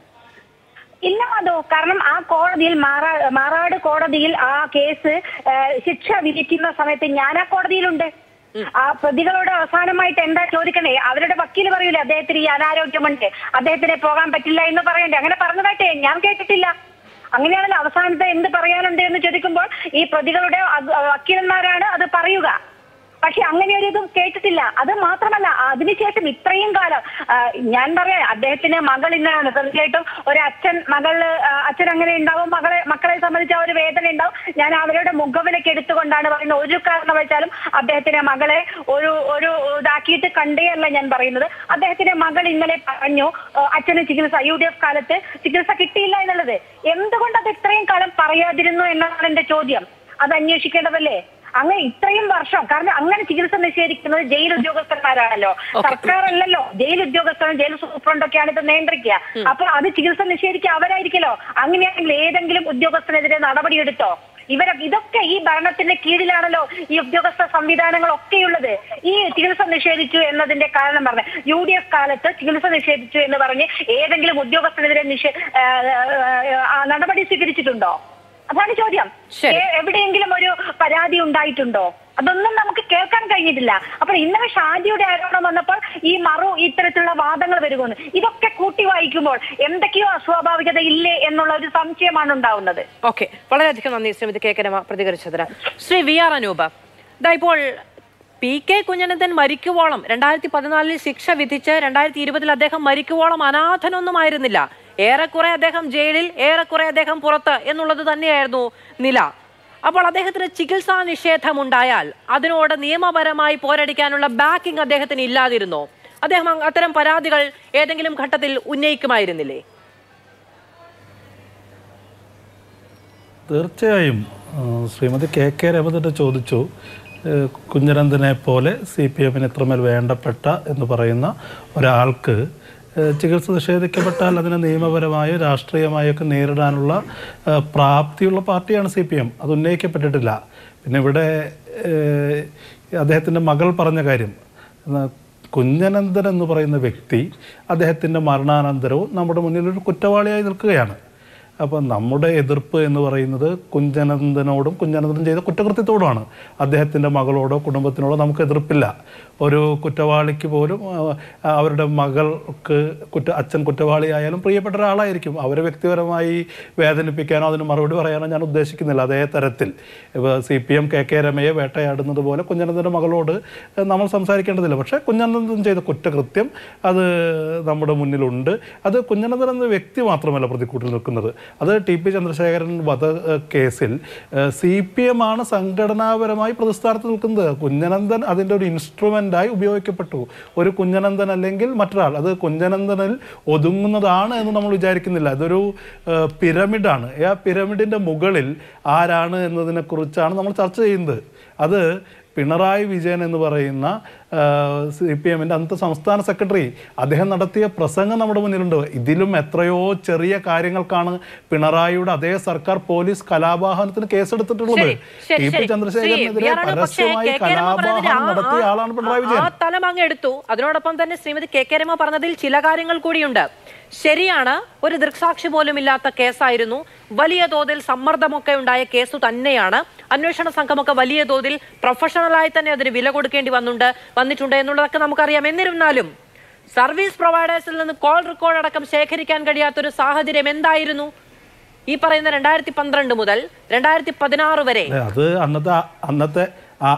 ഇല്ല മാധു കാരണം ആ കോടതിയിൽ മാറാ മാറാട് കോടതിയിൽ ആ കേസ് ഏ, ശിക്ഷ വിധിക്കുന്ന സമയത്ത് ഞാൻ ആ കോടതിയിലുണ്ട് ആ പ്രതികളോട് അവസാനമായിട്ട് എന്താ ചോദിക്കണേ അവരുടെ വക്കീൽ പറയൂലേ അദ്ദേഹത്തിന് ഈ അനാരോഗ്യമുണ്ട് അദ്ദേഹത്തിന് പോകാൻ പറ്റില്ല എന്ന് പറയണ്ടേ അങ്ങനെ പറഞ്ഞതായിട്ട് ഞാൻ കേട്ടിട്ടില്ല അങ്ങനെയാണല്ലോ അവസാനത്തെ എന്ത് പറയാനുണ്ട് എന്ന് ചോദിക്കുമ്പോൾ ഈ പ്രതികളുടെ അത് വക്കീലന്മാരാണ് അത് പറയുക പക്ഷെ അങ്ങനെ ഒരു ഇതും കേട്ടിട്ടില്ല അത് മാത്രമല്ല അതിനുശേഷം ഇത്രയും കാലം ആ, ഞാൻ പറയാം അദ്ദേഹത്തിന് മകൾ ഇന്നലാണ് തീർച്ചയായിട്ടും ഒരു അച്ഛൻ മകള് ആ, അച്ഛൻ അങ്ങനെ ഉണ്ടാവും മകളെ മക്കളെ സംബന്ധിച്ച് ആ ഒരു വേദന ഉണ്ടാവും ഞാൻ അവരുടെ മുഖവിലേക്ക് എടുത്തുകൊണ്ടാണ് പറയുന്നത് ഒരു കാരണവശാലും അദ്ദേഹത്തിന്റെ മകളെ ഒരു ഒരു ഇതാക്കിയിട്ട് കണ്ടേ അല്ല ഞാൻ പറയുന്നത് അദ്ദേഹത്തിന്റെ മകൾ ഇന്നലെ പറഞ്ഞു ആ, അച്ഛന് ചികിത്സ യു ഡി എഫ് കാലത്ത് ചികിത്സ കിട്ടിയില്ല എന്നുള്ളത് എന്തുകൊണ്ട് അത് ഇത്രയും കാലം പറയാതിരുന്നു എന്നാണ് എന്റെ ചോദ്യം അത് അന്വേഷിക്കേണ്ടതല്ലേ അങ്ങനെ ഇത്രയും വർഷം കാരണം അങ്ങനെ ചികിത്സ നിഷേധിക്കുന്നത് ജയിൽ ഉദ്യോഗസ്ഥന്മാരാണല്ലോ സർക്കാർ അല്ലല്ലോ ജയിൽ ഉദ്യോഗസ്ഥരും ജയിൽ സൂപ്രണ്ടൊക്കെയാണ് ഇത് നിയന്ത്രിക്കുക അപ്പൊ അത് ചികിത്സ നിഷേധിക്കുക അവരായിരിക്കല്ലോ അങ്ങനെയാണെങ്കിൽ ഏതെങ്കിലും ഉദ്യോഗസ്ഥനെതിരെ നടപടിയെടുത്തോ ഇവരെ ഇതൊക്കെ ഈ ഭരണത്തിന്റെ കീഴിലാണല്ലോ ഈ ഉദ്യോഗസ്ഥ സംവിധാനങ്ങളൊക്കെയുള്ളത് ഈ ചികിത്സ നിഷേധിച്ചു എന്നതിന്റെ കാരണം പറഞ്ഞ യു ഡി എഫ് കാലത്ത് ചികിത്സ നിഷേധിച്ചു എന്ന് പറഞ്ഞ് ഏതെങ്കിലും ഉദ്യോഗസ്ഥനെതിരെ നിഷേ ആ, ആ, ആ, നടപടി സ്വീകരിച്ചിട്ടുണ്ടോ അതാണ് ചോദ്യം ശരി. ഏ- എവിടെയെങ്കിലും ഒരു പരാതി ഉണ്ടായിട്ടുണ്ടോ അതൊന്നും നമുക്ക് കേൾക്കാൻ കഴിഞ്ഞിട്ടില്ല അപ്പോൾ ഇന്നലെ ഷാജിയുടെ ആരോപണം വന്നപ്പോൾ ഈ മറു ഇത്തരത്തിലുള്ള വാദങ്ങൾ വരുമെന്ന് ഇതൊക്കെ കൂട്ടി വായിക്കുമ്പോൾ എന്തൊക്കെയോ അസ്വാഭാവികത ഇല്ലേ എന്നുള്ള ഒരു സംശയമാണ് ഉണ്ടാവുന്നത് ഓക്കെ വളരെയധികം നന്ദി ശ്രീമതി കെ കരമ പ്രതികരിച്ചതിന് ശ്രീ വി ആർ അനൂപ് ഇതാ ഇപ്പോൾ പി കെ കുഞ്ഞനന്ദൻ മരിക്കുവോളം രണ്ടായിരത്തി പതിനാലിൽ ശിക്ഷ വിധിച്ച് രണ്ടായിരത്തി ഇരുപതിൽ അദ്ദേഹം മരിക്കുവോളം അനാഥനൊന്നും ആയിരുന്നില്ല ഏറെക്കുറെ അദ്ദേഹം ജയിലിൽ ഏറെക്കുറെ അദ്ദേഹം പുറത്ത് എന്നുള്ളത് തന്നെയായിരുന്നു നില അപ്പോൾ അദ്ദേഹത്തിന് ചികിത്സാ നിഷേധം ഉണ്ടായാൽ അതിനോട് നിയമപരമായി പോരടിക്കാനുള്ള ബാക്കിംഗ് അദ്ദേഹത്തിന് ഇല്ലാതിരുന്നോ അദ്ദേഹം അ- അത്തരം പരാതികൾ ഏതെങ്കിലും ഘട്ടത്തിൽ ഉന്നയിക്കുമായിരുന്നില്ലേ തീർച്ചയായും ആ, ശ്രീമതി കെ കെ രമതന്റെ ചോദിച്ചു ഏ, കുഞ്ഞനന്ദനെ പോലെ സി പി എമ്മിന് ഇത്രമേൽ വേണ്ടപ്പെട്ട എന്ന് പറയുന്ന ഒരാൾക്ക് ഏ, ചികിത്സ നിഷേധിക്കപ്പെട്ടാൽ അതിനെ നിയമപരമായോ രാഷ്ട്രീയമായോ ഒക്കെ നേരിടാനുള്ള ഏ, പ്രാപ്തിയുള്ള പാർട്ടിയാണ് സി പി എം അത് ഉന്നയിക്കപ്പെട്ടിട്ടില്ല പിന്നെ ഇവിടെ ഏ, അദ്ദേഹത്തിൻ്റെ മകൾ പറഞ്ഞ കാര്യം എന്നാ, കുഞ്ഞനന്ദൻ എന്ന് പറയുന്ന വ്യക്തി അദ്ദേഹത്തിൻ്റെ മരണാനന്തരവും നമ്മുടെ മുന്നിൽ ഒരു കുറ്റവാളിയായി നിൽക്കുകയാണ് അപ്പോൾ നമ്മുടെ എതിർപ്പ് എന്ന് പറയുന്നത് കുഞ്ഞനന്ദനോടും കുഞ്ഞനന്ദൻ ചെയ്ത കുറ്റകൃത്യത്തോടുമാണ് അദ്ദേഹത്തിൻ്റെ മകളോടോ കുടുംബത്തിനോടോ നമുക്ക് എതിർപ്പില്ല ഒരു കുറ്റവാളിക്ക് പോലും ആ, അവരുടെ മകൾക്ക് കുറ്റ അച്ഛൻ കുറ്റവാളിയായാലും പ്രിയപ്പെട്ട ഒരാളായിരിക്കും അവരെ വ്യക്തിപരമായി വേദനിപ്പിക്കാനോ അതിന് മറുപടി പറയാനോ ഞാൻ ഉദ്ദേശിക്കുന്നില്ല അതേ തരത്തിൽ ഇപ്പോൾ C P M K K രമയെ വേട്ടയാടുന്നത് പോലെ കുഞ്ഞനന്ദൻ്റെ മകളോട് നമ്മൾ സംസാരിക്കേണ്ടതില്ല പക്ഷേ കുഞ്ഞനന്ദൻ ചെയ്ത കുറ്റകൃത്യം അത് നമ്മുടെ മുന്നിലുണ്ട് അത് കുഞ്ഞനന്ദൻ എന്ന വ്യക്തി മാത്രമല്ല പ്രതിക്കൂട്ടിൽ നിൽക്കുന്നത് അത് ടി പി ചന്ദ്രശേഖരൻ വധ ഏഹ്, കേസിൽ സി പി എം ആണ് സംഘടനാപരമായി പ്രതിസ്ഥാനത്ത് നിൽക്കുന്നത് കുഞ്ഞനന്ദൻ അതിൻ്റെ ഒരു ഇൻസ്ട്രുമെൻ്റായി ഉപയോഗിക്കപ്പെട്ടു ഒരു കുഞ്ഞനന്ദൻ അല്ലെങ്കിൽ മറ്റൊരാൾ അത് കുഞ്ഞനന്ദനിൽ ഒതുങ്ങുന്നതാണ് എന്ന് നമ്മൾ വിചാരിക്കുന്നില്ല അതൊരു ഏഹ്, പിരമിഡാണ് ആ പിരമിഡിൻ്റെ മുകളിൽ ആരാണ് എന്നതിനെക്കുറിച്ചാണ് നമ്മൾ ചർച്ച ചെയ്യുന്നത് അത് പിണറായി വിജയൻ എന്ന് പറയുന്ന സി പി എമ്മിൻ്റെ അന്നത്തെ സംസ്ഥാന സെക്രട്ടറി അദ്ദേഹം നടത്തിയ പ്രസംഗം നമ്മുടെ മുന്നിലുണ്ട് ഇതിലും എത്രയോ ചെറിയ കാര്യങ്ങൾക്കാണ് പിണറായിയുടെ അതേ സർക്കാർ പോലീസ് കലാപാഹനത്തിന് കേസെടുത്തിട്ടുള്ളത് ശരി, ശരി, ടി പി ശരി. ചന്ദ്രശേഖരനെതിരെ ശ്രീ, വിആറാണ് പക്ഷേ പരസ്യമായി കെ കെ രമ പറഞ്ഞതിൽ കലാപാഹനം ആ- നടത്തിയ ആ- ആളാണ് പിണറായി വിജയൻ ആ തലം അങ്ങ് എടുത്തു അതിനോടൊപ്പം തന്നെ ശ്രീമതി കെ കെ രമ പറഞ്ഞതിൽ ചില കാര്യങ്ങൾ കൂടിയുണ്ട് ശരിയാണ് ഒരു ദൃക്സാക്ഷി പോലും ഇല്ലാത്ത കേസായിരുന്നു വലിയ തോതിൽ സമ്മർദ്ദമൊക്കെ ഉണ്ടായ കേസ് തന്നെയാണ് അന്വേഷണ സംഘമൊക്കെ വലിയ തോതിൽ പ്രൊഫഷണലായി തന്നെ അതിന് വില കൊടുക്കേണ്ടി വന്നുണ്ട് വന്നിട്ടുണ്ട് എന്നുള്ളതൊക്കെ നമുക്കറിയാം എന്നിരുന്നാലും സർവീസ് പ്രൊവൈഡേഴ്സിൽ നിന്ന് കോൾ റെക്കോർഡ് അടക്കം ശേഖരിക്കാൻ കഴിയാത്തൊരു സാഹചര്യം എന്തായിരുന്നു ഈ പറയുന്ന രണ്ടായിരത്തി പന്ത്രണ്ട് മുതൽ രണ്ടായിരത്തി പതിനാറ് വരെ അതെ, അത് അന്നത്തെ ആ- അന്നത്തെ ആ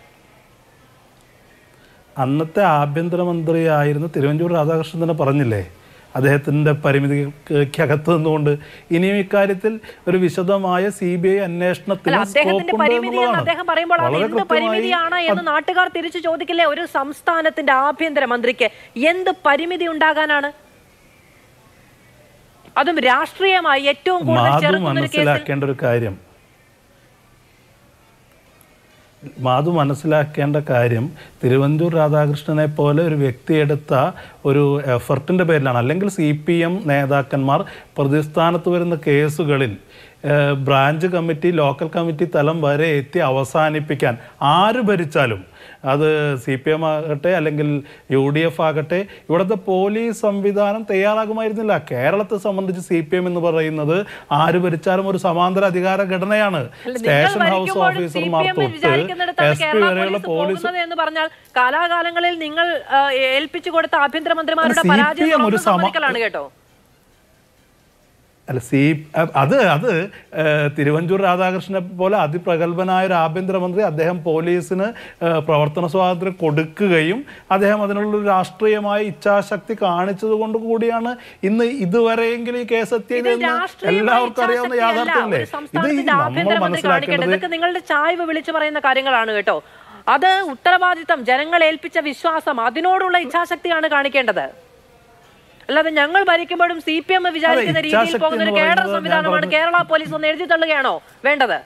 അന്നത്തെ ആഭ്യന്തരമന്ത്രിയായിരുന്ന തിരുവഞ്ചൂർ രാധാകൃഷ്ണൻ തന്നെ പറഞ്ഞില്ലേ അദ്ദേഹത്തിൻ്റെ പരിമിതിക്കകത്ത് നിന്നുകൊണ്ട് ഇനിയും ഇക്കാര്യത്തിൽ ഒരു വിശദമായ സി ബി ഐ അല്ല അന്വേഷണത്തിന് അദ്ദേഹത്തിന്റെ സ്കോപ്പുണ്ട് പരിമിതി എന്ന് എന്നുള്ളതാണ് അദ്ദേഹം പറയുമ്പോൾ അത് വളരെ എന്ത് കൃത്യമായി പരിമിതിയാണ് എന്ന് നാട്ടുകാർ തിരിച്ചു ചോദിക്കില്ലേ ഒരു സംസ്ഥാനത്തിന്റെ ആഭ്യന്തര മന്ത്രിക്ക് എന്ത് പരിമിതി ഉണ്ടാകാനാണ് അതും രാഷ്ട്രീയമായി ഏറ്റവും കൂടുതൽ മാധു ചെറുക്കുന്ന ഒരു കേസിൽ മനസ്സിലാക്കേണ്ട ഒരു കാര്യം മാധു മനസ്സിലാക്കേണ്ട കാര്യം തിരുവഞ്ചൂർ രാധാകൃഷ്ണനെ പോലെ ഒരു വ്യക്തിയെടുത്ത ഒരു എഫർട്ടിൻ്റെ പേരിലാണ് അല്ലെങ്കിൽ സി പി എം നേതാക്കന്മാർ പ്രതിസ്ഥാനത്ത് വരുന്ന കേസുകളിൽ ഏഹ്, ബ്രാഞ്ച് കമ്മിറ്റി ലോക്കൽ കമ്മിറ്റി തലം വരെ എത്തി അവസാനിപ്പിക്കാൻ ആര് ഭരിച്ചാലും അത് സി പി എം ആകട്ടെ അല്ലെങ്കിൽ യു ഡി എഫ് ആകട്ടെ ഇവിടുത്തെ പോലീസ് സംവിധാനം തയ്യാറാകുമായിരുന്നില്ല കേരളത്തെ സംബന്ധിച്ച് സി പി എം എന്ന് പറയുന്നത് ആര് ഭരിച്ചാലും ഒരു സമാന്തര അധികാര ഘടനയാണ് അല്ല, നിങ്ങൾ സ്റ്റേഷൻ ഹൗസ് ഭരിക്കുമ്പോഴും ഓഫീസർമാർ CPM തൊട്ട് വിചാരിക്കുന്നിടത്താണ് എസ് പി കേരള വരെയുള്ള പോലീസ് പോലീസ് പോകുന്നത് എന്ന് പറഞ്ഞാൽ കാലാകാലങ്ങളിൽ നിങ്ങൾ ആ, ഏൽപ്പിച്ചു കൊടുത്ത ആഭ്യന്തരമന്ത്രിമാരുടെ അല്ല, പരാജയം CPM ഒരു തുറന്ന് സമ- സമ്മതിക്കലാണ് കേട്ടോ അല്ല സി അത് അത് ഏഹ്, തിരുവഞ്ചൂർ രാധാകൃഷ്ണനെ പോലെ അതിപ്രഗത്ഭനായ ഒരു ആഭ്യന്തരമന്ത്രി അദ്ദേഹം പോലീസിന് ഏഹ്, പ്രവർത്തന സ്വാതന്ത്ര്യം കൊടുക്കുകയും അദ്ദേഹം അതിനുള്ള രാഷ്ട്രീയമായ ഇച്ഛാശക്തി കാണിച്ചത് കൊണ്ട് കൂടിയാണ് ഇന്ന് ഇതുവരെയെങ്കിലും ഈ കേസ് എത്തിയത് ഇത് എന്ന് രാഷ്ട്രീയമായ എല്ലാവർക്കും അറിയാവുന്ന ഇച്ഛാശക്തിയല്ല. യാഥാർത്ഥ്യമല്ലേ ഒരു ഇത് സംസ്ഥാനത്തിന്റെ നമ്മൾ ആഭ്യന്തരമന്ത്രി കാണിക്കേണ്ടത് മനസ്സിലാക്കേണ്ടത് ഇതൊക്കെ നിങ്ങളുടെ ചായ്വ് വിളിച്ചു പറയുന്ന കാര്യങ്ങളാണ് കേട്ടോ അത് ഉത്തരവാദിത്തം ജനങ്ങൾ ഏൽപ്പിച്ച വിശ്വാസം അതിനോടുള്ള ഇച്ഛാശക്തിയാണ് കാണിക്കേണ്ടത് അല്ലാതെ ഞങ്ങൾ ഭരിക്കുമ്പോഴും സി പി എം വിചാരിക്കുന്ന രീതിയിൽ ഇച്ഛാശക്തി പോകുന്ന ഒരു എന്ന് കേഡർ പറയുന്നത് ഞാൻ സംവിധാനമാണ് പറഞ്ഞത് കേരള പോലീസ് ഒന്ന് എഴുതി തള്ളുകയാണോ വേണ്ടത്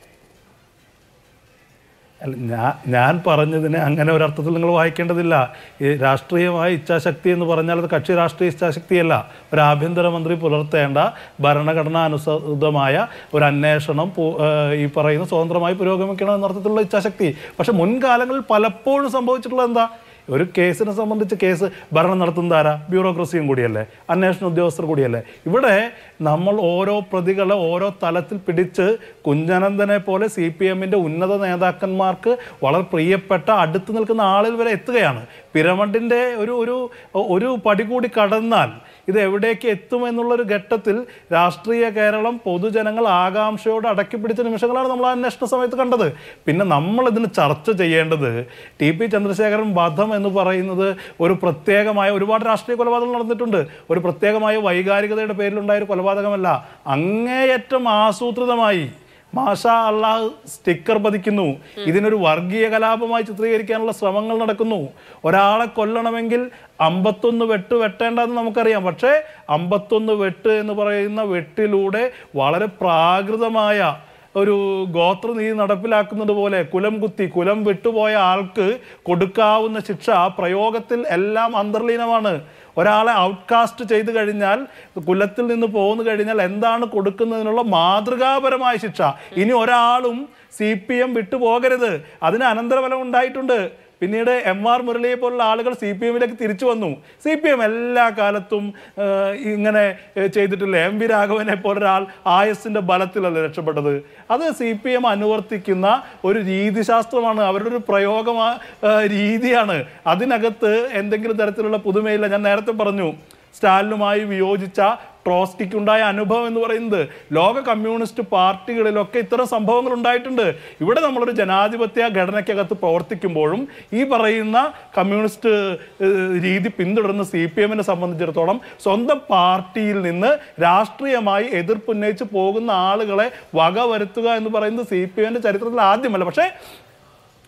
അല്ല ഞാൻ ഞാൻ പറഞ്ഞതിനെ അങ്ങനെ ഒരർത്ഥത്തിൽ നിങ്ങൾ വായിക്കേണ്ടതില്ല ഈ രാഷ്ട്രീയമായ ഇച്ഛാശക്തി എന്ന് പറഞ്ഞാൽ അത് കക്ഷി രാഷ്ട്രീയ ഇച്ഛാശക്തിയല്ല ഒരു ആഭ്യന്തരമന്ത്രി പുലർത്തേണ്ട ഭരണഘടനാ അനുസൃതമായ ഒരു അന്വേഷണം പു- ഏഹ് ഈ പറയുന്ന സ്വതന്ത്രമായി പുരോഗമിക്കണം എന്നർത്ഥത്തിലുള്ള ഇച്ഛാശക്തി പക്ഷെ മുൻകാലങ്ങളിൽ പലപ്പോഴും സംഭവിച്ചിട്ടുള്ളത് എന്താ ഒരു കേസിനെ സംബന്ധിച്ച് കേസ് ഭരണം നടത്തുന്നത് ആരാ ബ്യൂറോക്രസിയും കൂടിയല്ലേ അന്വേഷണ ഉദ്യോഗസ്ഥർ കൂടിയല്ലേ ഇവിടെ നമ്മൾ ഓരോ പ്രതികളെ ഓരോ തലത്തിൽ പിടിച്ച് കുഞ്ഞനന്ദനെ പോലെ സി പി എമ്മിൻ്റെ ഉന്നത നേതാക്കന്മാർക്ക് വളരെ പ്രിയപ്പെട്ട അടുത്ത് നിൽക്കുന്ന ആളിൽ വരെ എത്തുകയാണ് പിരമിഡിൻ്റെ ഒരു ഒരു ഒരു പടി കൂടി കടന്നാൽ ഇത് എവിടേക്ക് എത്തുമെന്നുള്ളൊരു ഘട്ടത്തിൽ രാഷ്ട്രീയ കേരളം പൊതുജനങ്ങൾ ആകാംക്ഷയോട് അടക്കി പിടിച്ച നിമിഷങ്ങളാണ് നമ്മൾ ആ അന്വേഷണ സമയത്ത് കണ്ടത് പിന്നെ നമ്മൾ ഇതിന് ചർച്ച ചെയ്യേണ്ടത് ടി പി ചന്ദ്രശേഖരൻ വധം എന്ന് പറയുന്നത് ഒരു പ്രത്യേകമായ ഒരുപാട് രാഷ്ട്രീയ കൊലപാതകങ്ങൾ നടന്നിട്ടുണ്ട് ഒരു പ്രത്യേകമായ വൈകാരികതയുടെ പേരിലുണ്ടായ ഒരു കൊലപാതകമല്ല അങ്ങേയറ്റം ആസൂത്രിതമായി മാഷാ അള്ളാഹ് സ്റ്റിക്കർ പതിക്കുന്നു ഇതിനൊരു വർഗീയ കലാപമായി ചിത്രീകരിക്കാനുള്ള ശ്രമങ്ങൾ നടക്കുന്നു ഒരാളെ കൊല്ലണമെങ്കിൽ അമ്പത്തൊന്ന് വെട്ട് വെട്ടേണ്ടതെന്ന് നമുക്കറിയാം പക്ഷേ അമ്പത്തൊന്ന് വെട്ട് എന്ന് പറയുന്ന വെട്ടിലൂടെ വളരെ പ്രാകൃതമായ ഒരു ഗോത്രനീതി നടപ്പിലാക്കുന്നത് പോലെ കുലം കുത്തി കുലം വിട്ടുപോയ ആൾക്ക് കൊടുക്കാവുന്ന ശിക്ഷ പ്രയോഗത്തിൽ എല്ലാം അന്തർലീനമാണ് ഒരാളെ ഔട്ട്കാസ്റ്റ് ചെയ്തു കഴിഞ്ഞാൽ കുലത്തിൽ നിന്ന് പോന്നു കഴിഞ്ഞാൽ എന്താണ് കൊടുക്കുന്നതിനുള്ള മാതൃകാപരമായ ശിക്ഷ ഇനി ഒരാളും സി പി എം വിട്ടുപോകരുത് അതിന് അനന്തരഫലം ഉണ്ടായിട്ടുണ്ട് പിന്നീട് എം ആർ മുരളിയെ പോലുള്ള ആളുകൾ സി പി എമ്മിലേക്ക് തിരിച്ചു വന്നു സി പി എം എല്ലാ കാലത്തും ആ, ഇങ്ങനെ ഏ, ചെയ്തിട്ടില്ല എം വി രാഘവനെ പോലൊരാൾ ആയസിന്റെ ബലത്തിലല്ല രക്ഷപ്പെട്ടത് അത് സി പി എം അനുവർത്തിക്കുന്ന ഒരു രീതിശാസ്ത്രമാണ് അവരുടെ ഒരു പ്രയോഗ രീതിയാണ് അതിനകത്ത് എന്തെങ്കിലും തരത്തിലുള്ള പുതുമയില്ല ഞാൻ നേരത്തെ പറഞ്ഞു സ്റ്റാലിനുമായി വിയോജിച്ച ട്രോസ്റ്റിക്കുണ്ടായ അനുഭവം എന്ന് പറയുന്നത് ലോക കമ്മ്യൂണിസ്റ്റ് പാർട്ടികളിലൊക്കെ ഇത്തരം സംഭവങ്ങൾ ഉണ്ടായിട്ടുണ്ട് ഇവിടെ നമ്മളൊരു ജനാധിപത്യ ഘടനയ്ക്കകത്ത് പ്രവർത്തിക്കുമ്പോഴും ഈ പറയുന്ന കമ്മ്യൂണിസ്റ്റ് ഏഹ്, രീതി പിന്തുടരുന്ന സി പി എമ്മിനെ സംബന്ധിച്ചിടത്തോളം സ്വന്തം പാർട്ടിയിൽ നിന്ന് രാഷ്ട്രീയമായി എതിർപ്പുന്നയിച്ച് പോകുന്ന ആളുകളെ വകവരുത്തുക എന്ന് പറയുന്നത് സി പി എമ്മിൻ്റെ ചരിത്രത്തിൽ ആദ്യമല്ല പക്ഷേ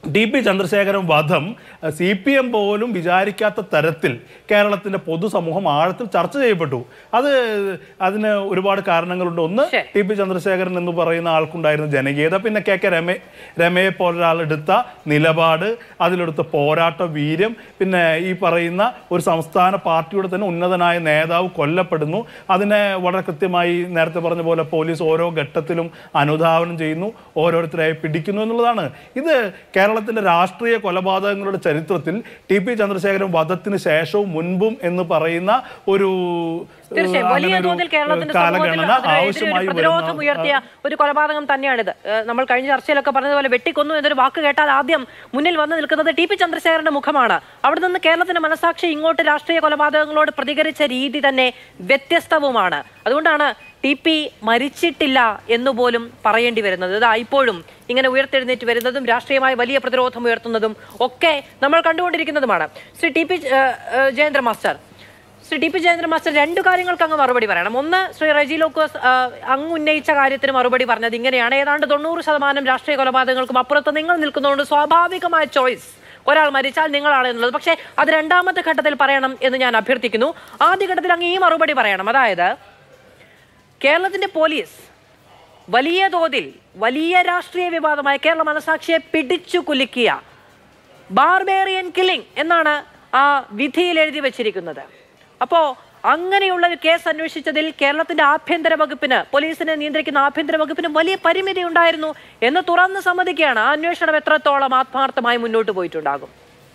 ടി പി ചന്ദ്രശേഖരൻ വധം സി പി എം പോലും വിചാരിക്കാത്ത തരത്തിൽ കേരളത്തിന്റെ പൊതുസമൂഹം ആഴത്തിൽ ചർച്ച ചെയ്യപ്പെട്ടു അത് അതിന് ഒരുപാട് കാരണങ്ങളുണ്ട് ഒന്ന് ശരി. ടി പി ചന്ദ്രശേഖരൻ എന്ന് പറയുന്ന ആൾക്കുണ്ടായിരുന്ന ജനകീയത പിന്നെ കെ കെ രമേ രമയെ പോലൊരാളെടുത്ത നിലപാട് അതിലെടുത്ത പോരാട്ട വീര്യം പിന്നെ ഈ പറയുന്ന ഒരു സംസ്ഥാന പാർട്ടിയുടെ തന്നെ ഉന്നതനായ നേതാവ് കൊല്ലപ്പെടുന്നു അതിനെ വളരെ കൃത്യമായി നേരത്തെ പറഞ്ഞ പോലെ പോലീസ് ഓരോ ഘട്ടത്തിലും അനുധാവനം ചെയ്യുന്നു ഓരോരുത്തരായി പിടിക്കുന്നു എന്നുള്ളതാണ് ഇത് കേരളത്തിന്റെ രാഷ്ട്രീയ കൊലപാതകങ്ങളുടെ ചരിത്രത്തിൽ ടി പി ചന്ദ്രശേഖരൻ വധത്തിന് ശേഷവും മുൻപും എന്ന് പറയുന്ന ഒരു തീർച്ചയായും വലിയ അങ്ങനെ ഒരു തോതിൽ കേരളത്തിന്റെ കാലഗണന സമൂഹത്തിൽ അതിനെതിരെ ഒരു ആവശ്യമായി പ്രതിരോധം വരുന്ന ഉയർത്തിയ ഒരു കൊലപാതകം തന്നെയാണിത് ഏഹ് നമ്മൾ കഴിഞ്ഞ ചർച്ചയിലൊക്കെ പറഞ്ഞതുപോലെ വെട്ടിക്കൊന്നു എന്നൊരു വാക്ക് കേട്ടാൽ ആദ്യം മുന്നിൽ വന്നു നിൽക്കുന്നത് ടി പി ചന്ദ്രശേഖരന്റെ മുഖമാണ് അവിടെ നിന്ന് കേരളത്തിന്റെ മനസാക്ഷി ഇങ്ങോട്ട് രാഷ്ട്രീയ കൊലപാതകങ്ങളോട് പ്രതികരിച്ച രീതി തന്നെ വ്യത്യസ്തവുമാണ് അതുകൊണ്ടാണ് ടി പി മരിച്ചിട്ടില്ല എന്നുപോലും പറയേണ്ടി വരുന്നത് ഇതാ ഇപ്പോഴും ഇങ്ങനെ ഉയർത്തെഴുന്നേറ്റ് വരുന്നതും രാഷ്ട്രീയമായ വലിയ പ്രതിരോധം ഉയർത്തുന്നതും ഒക്കെ നമ്മൾ കണ്ടുകൊണ്ടിരിക്കുന്നതുമാണ് ശ്രീ ടി പി ഏഹ്, ഏഹ്, Jayendra master Shri T P Jayendran master രണ്ട് കാര്യങ്ങൾക്ക് അങ്ങ് മറുപടി പറയണം ഒന്ന് ശ്രീ റെജി ലോക്കോസ് ആ, അങ്ങ് ഉന്നയിച്ച കാര്യത്തിന് മറുപടി പറഞ്ഞത് ഇങ്ങനെയാണ് ഏതാണ്ട് തൊണ്ണൂറ് ശതമാനം രാഷ്ട്രീയ കൊലപാതകങ്ങൾക്കും അപ്പുറത്ത് നിങ്ങൾ നിൽക്കുന്നതുകൊണ്ട് സ്വാഭാവികമായ ചോയ്സ് ഒരാൾ മരിച്ചാൽ നിങ്ങളാണ് എന്നുള്ളത് പക്ഷേ അത് രണ്ടാമത്തെ ഘട്ടത്തിൽ പറയണം എന്ന് ഞാൻ അഭ്യർത്ഥിക്കുന്നു ആദ്യ ഘട്ടത്തിൽ അങ്ങ് ഈ മറുപടി പറയണം അതായത് കേരളത്തിന്റെ പോലീസ് വലിയ തോതിൽ വലിയ രാഷ്ട്രീയ വിവാദമായ കേരള മനസാക്ഷിയെ പിടിച്ചു കുലുക്കിയ ബാർബേറിയൻ കില്ലിംഗ് എന്നാണ് ആ വിധിയിൽ എഴുതി വച്ചിരിക്കുന്നത് അപ്പോ അങ്ങനെയുള്ള ഒരു കേസ് അന്വേഷിച്ചതിൽ കേരളത്തിന്റെ ആഭ്യന്തര വകുപ്പിന് പോലീസിനെ നിയന്ത്രിക്കുന്ന ആഭ്യന്തര വകുപ്പിന് വലിയ പരിമിതി ഉണ്ടായിരുന്നു എന്ന് തുറന്ന് സമ്മതിക്കുകയാണ് ആ അന്വേഷണം എത്രത്തോളം ആത്മാർത്ഥമായി മുന്നോട്ട് പോയിട്ടുണ്ടാകും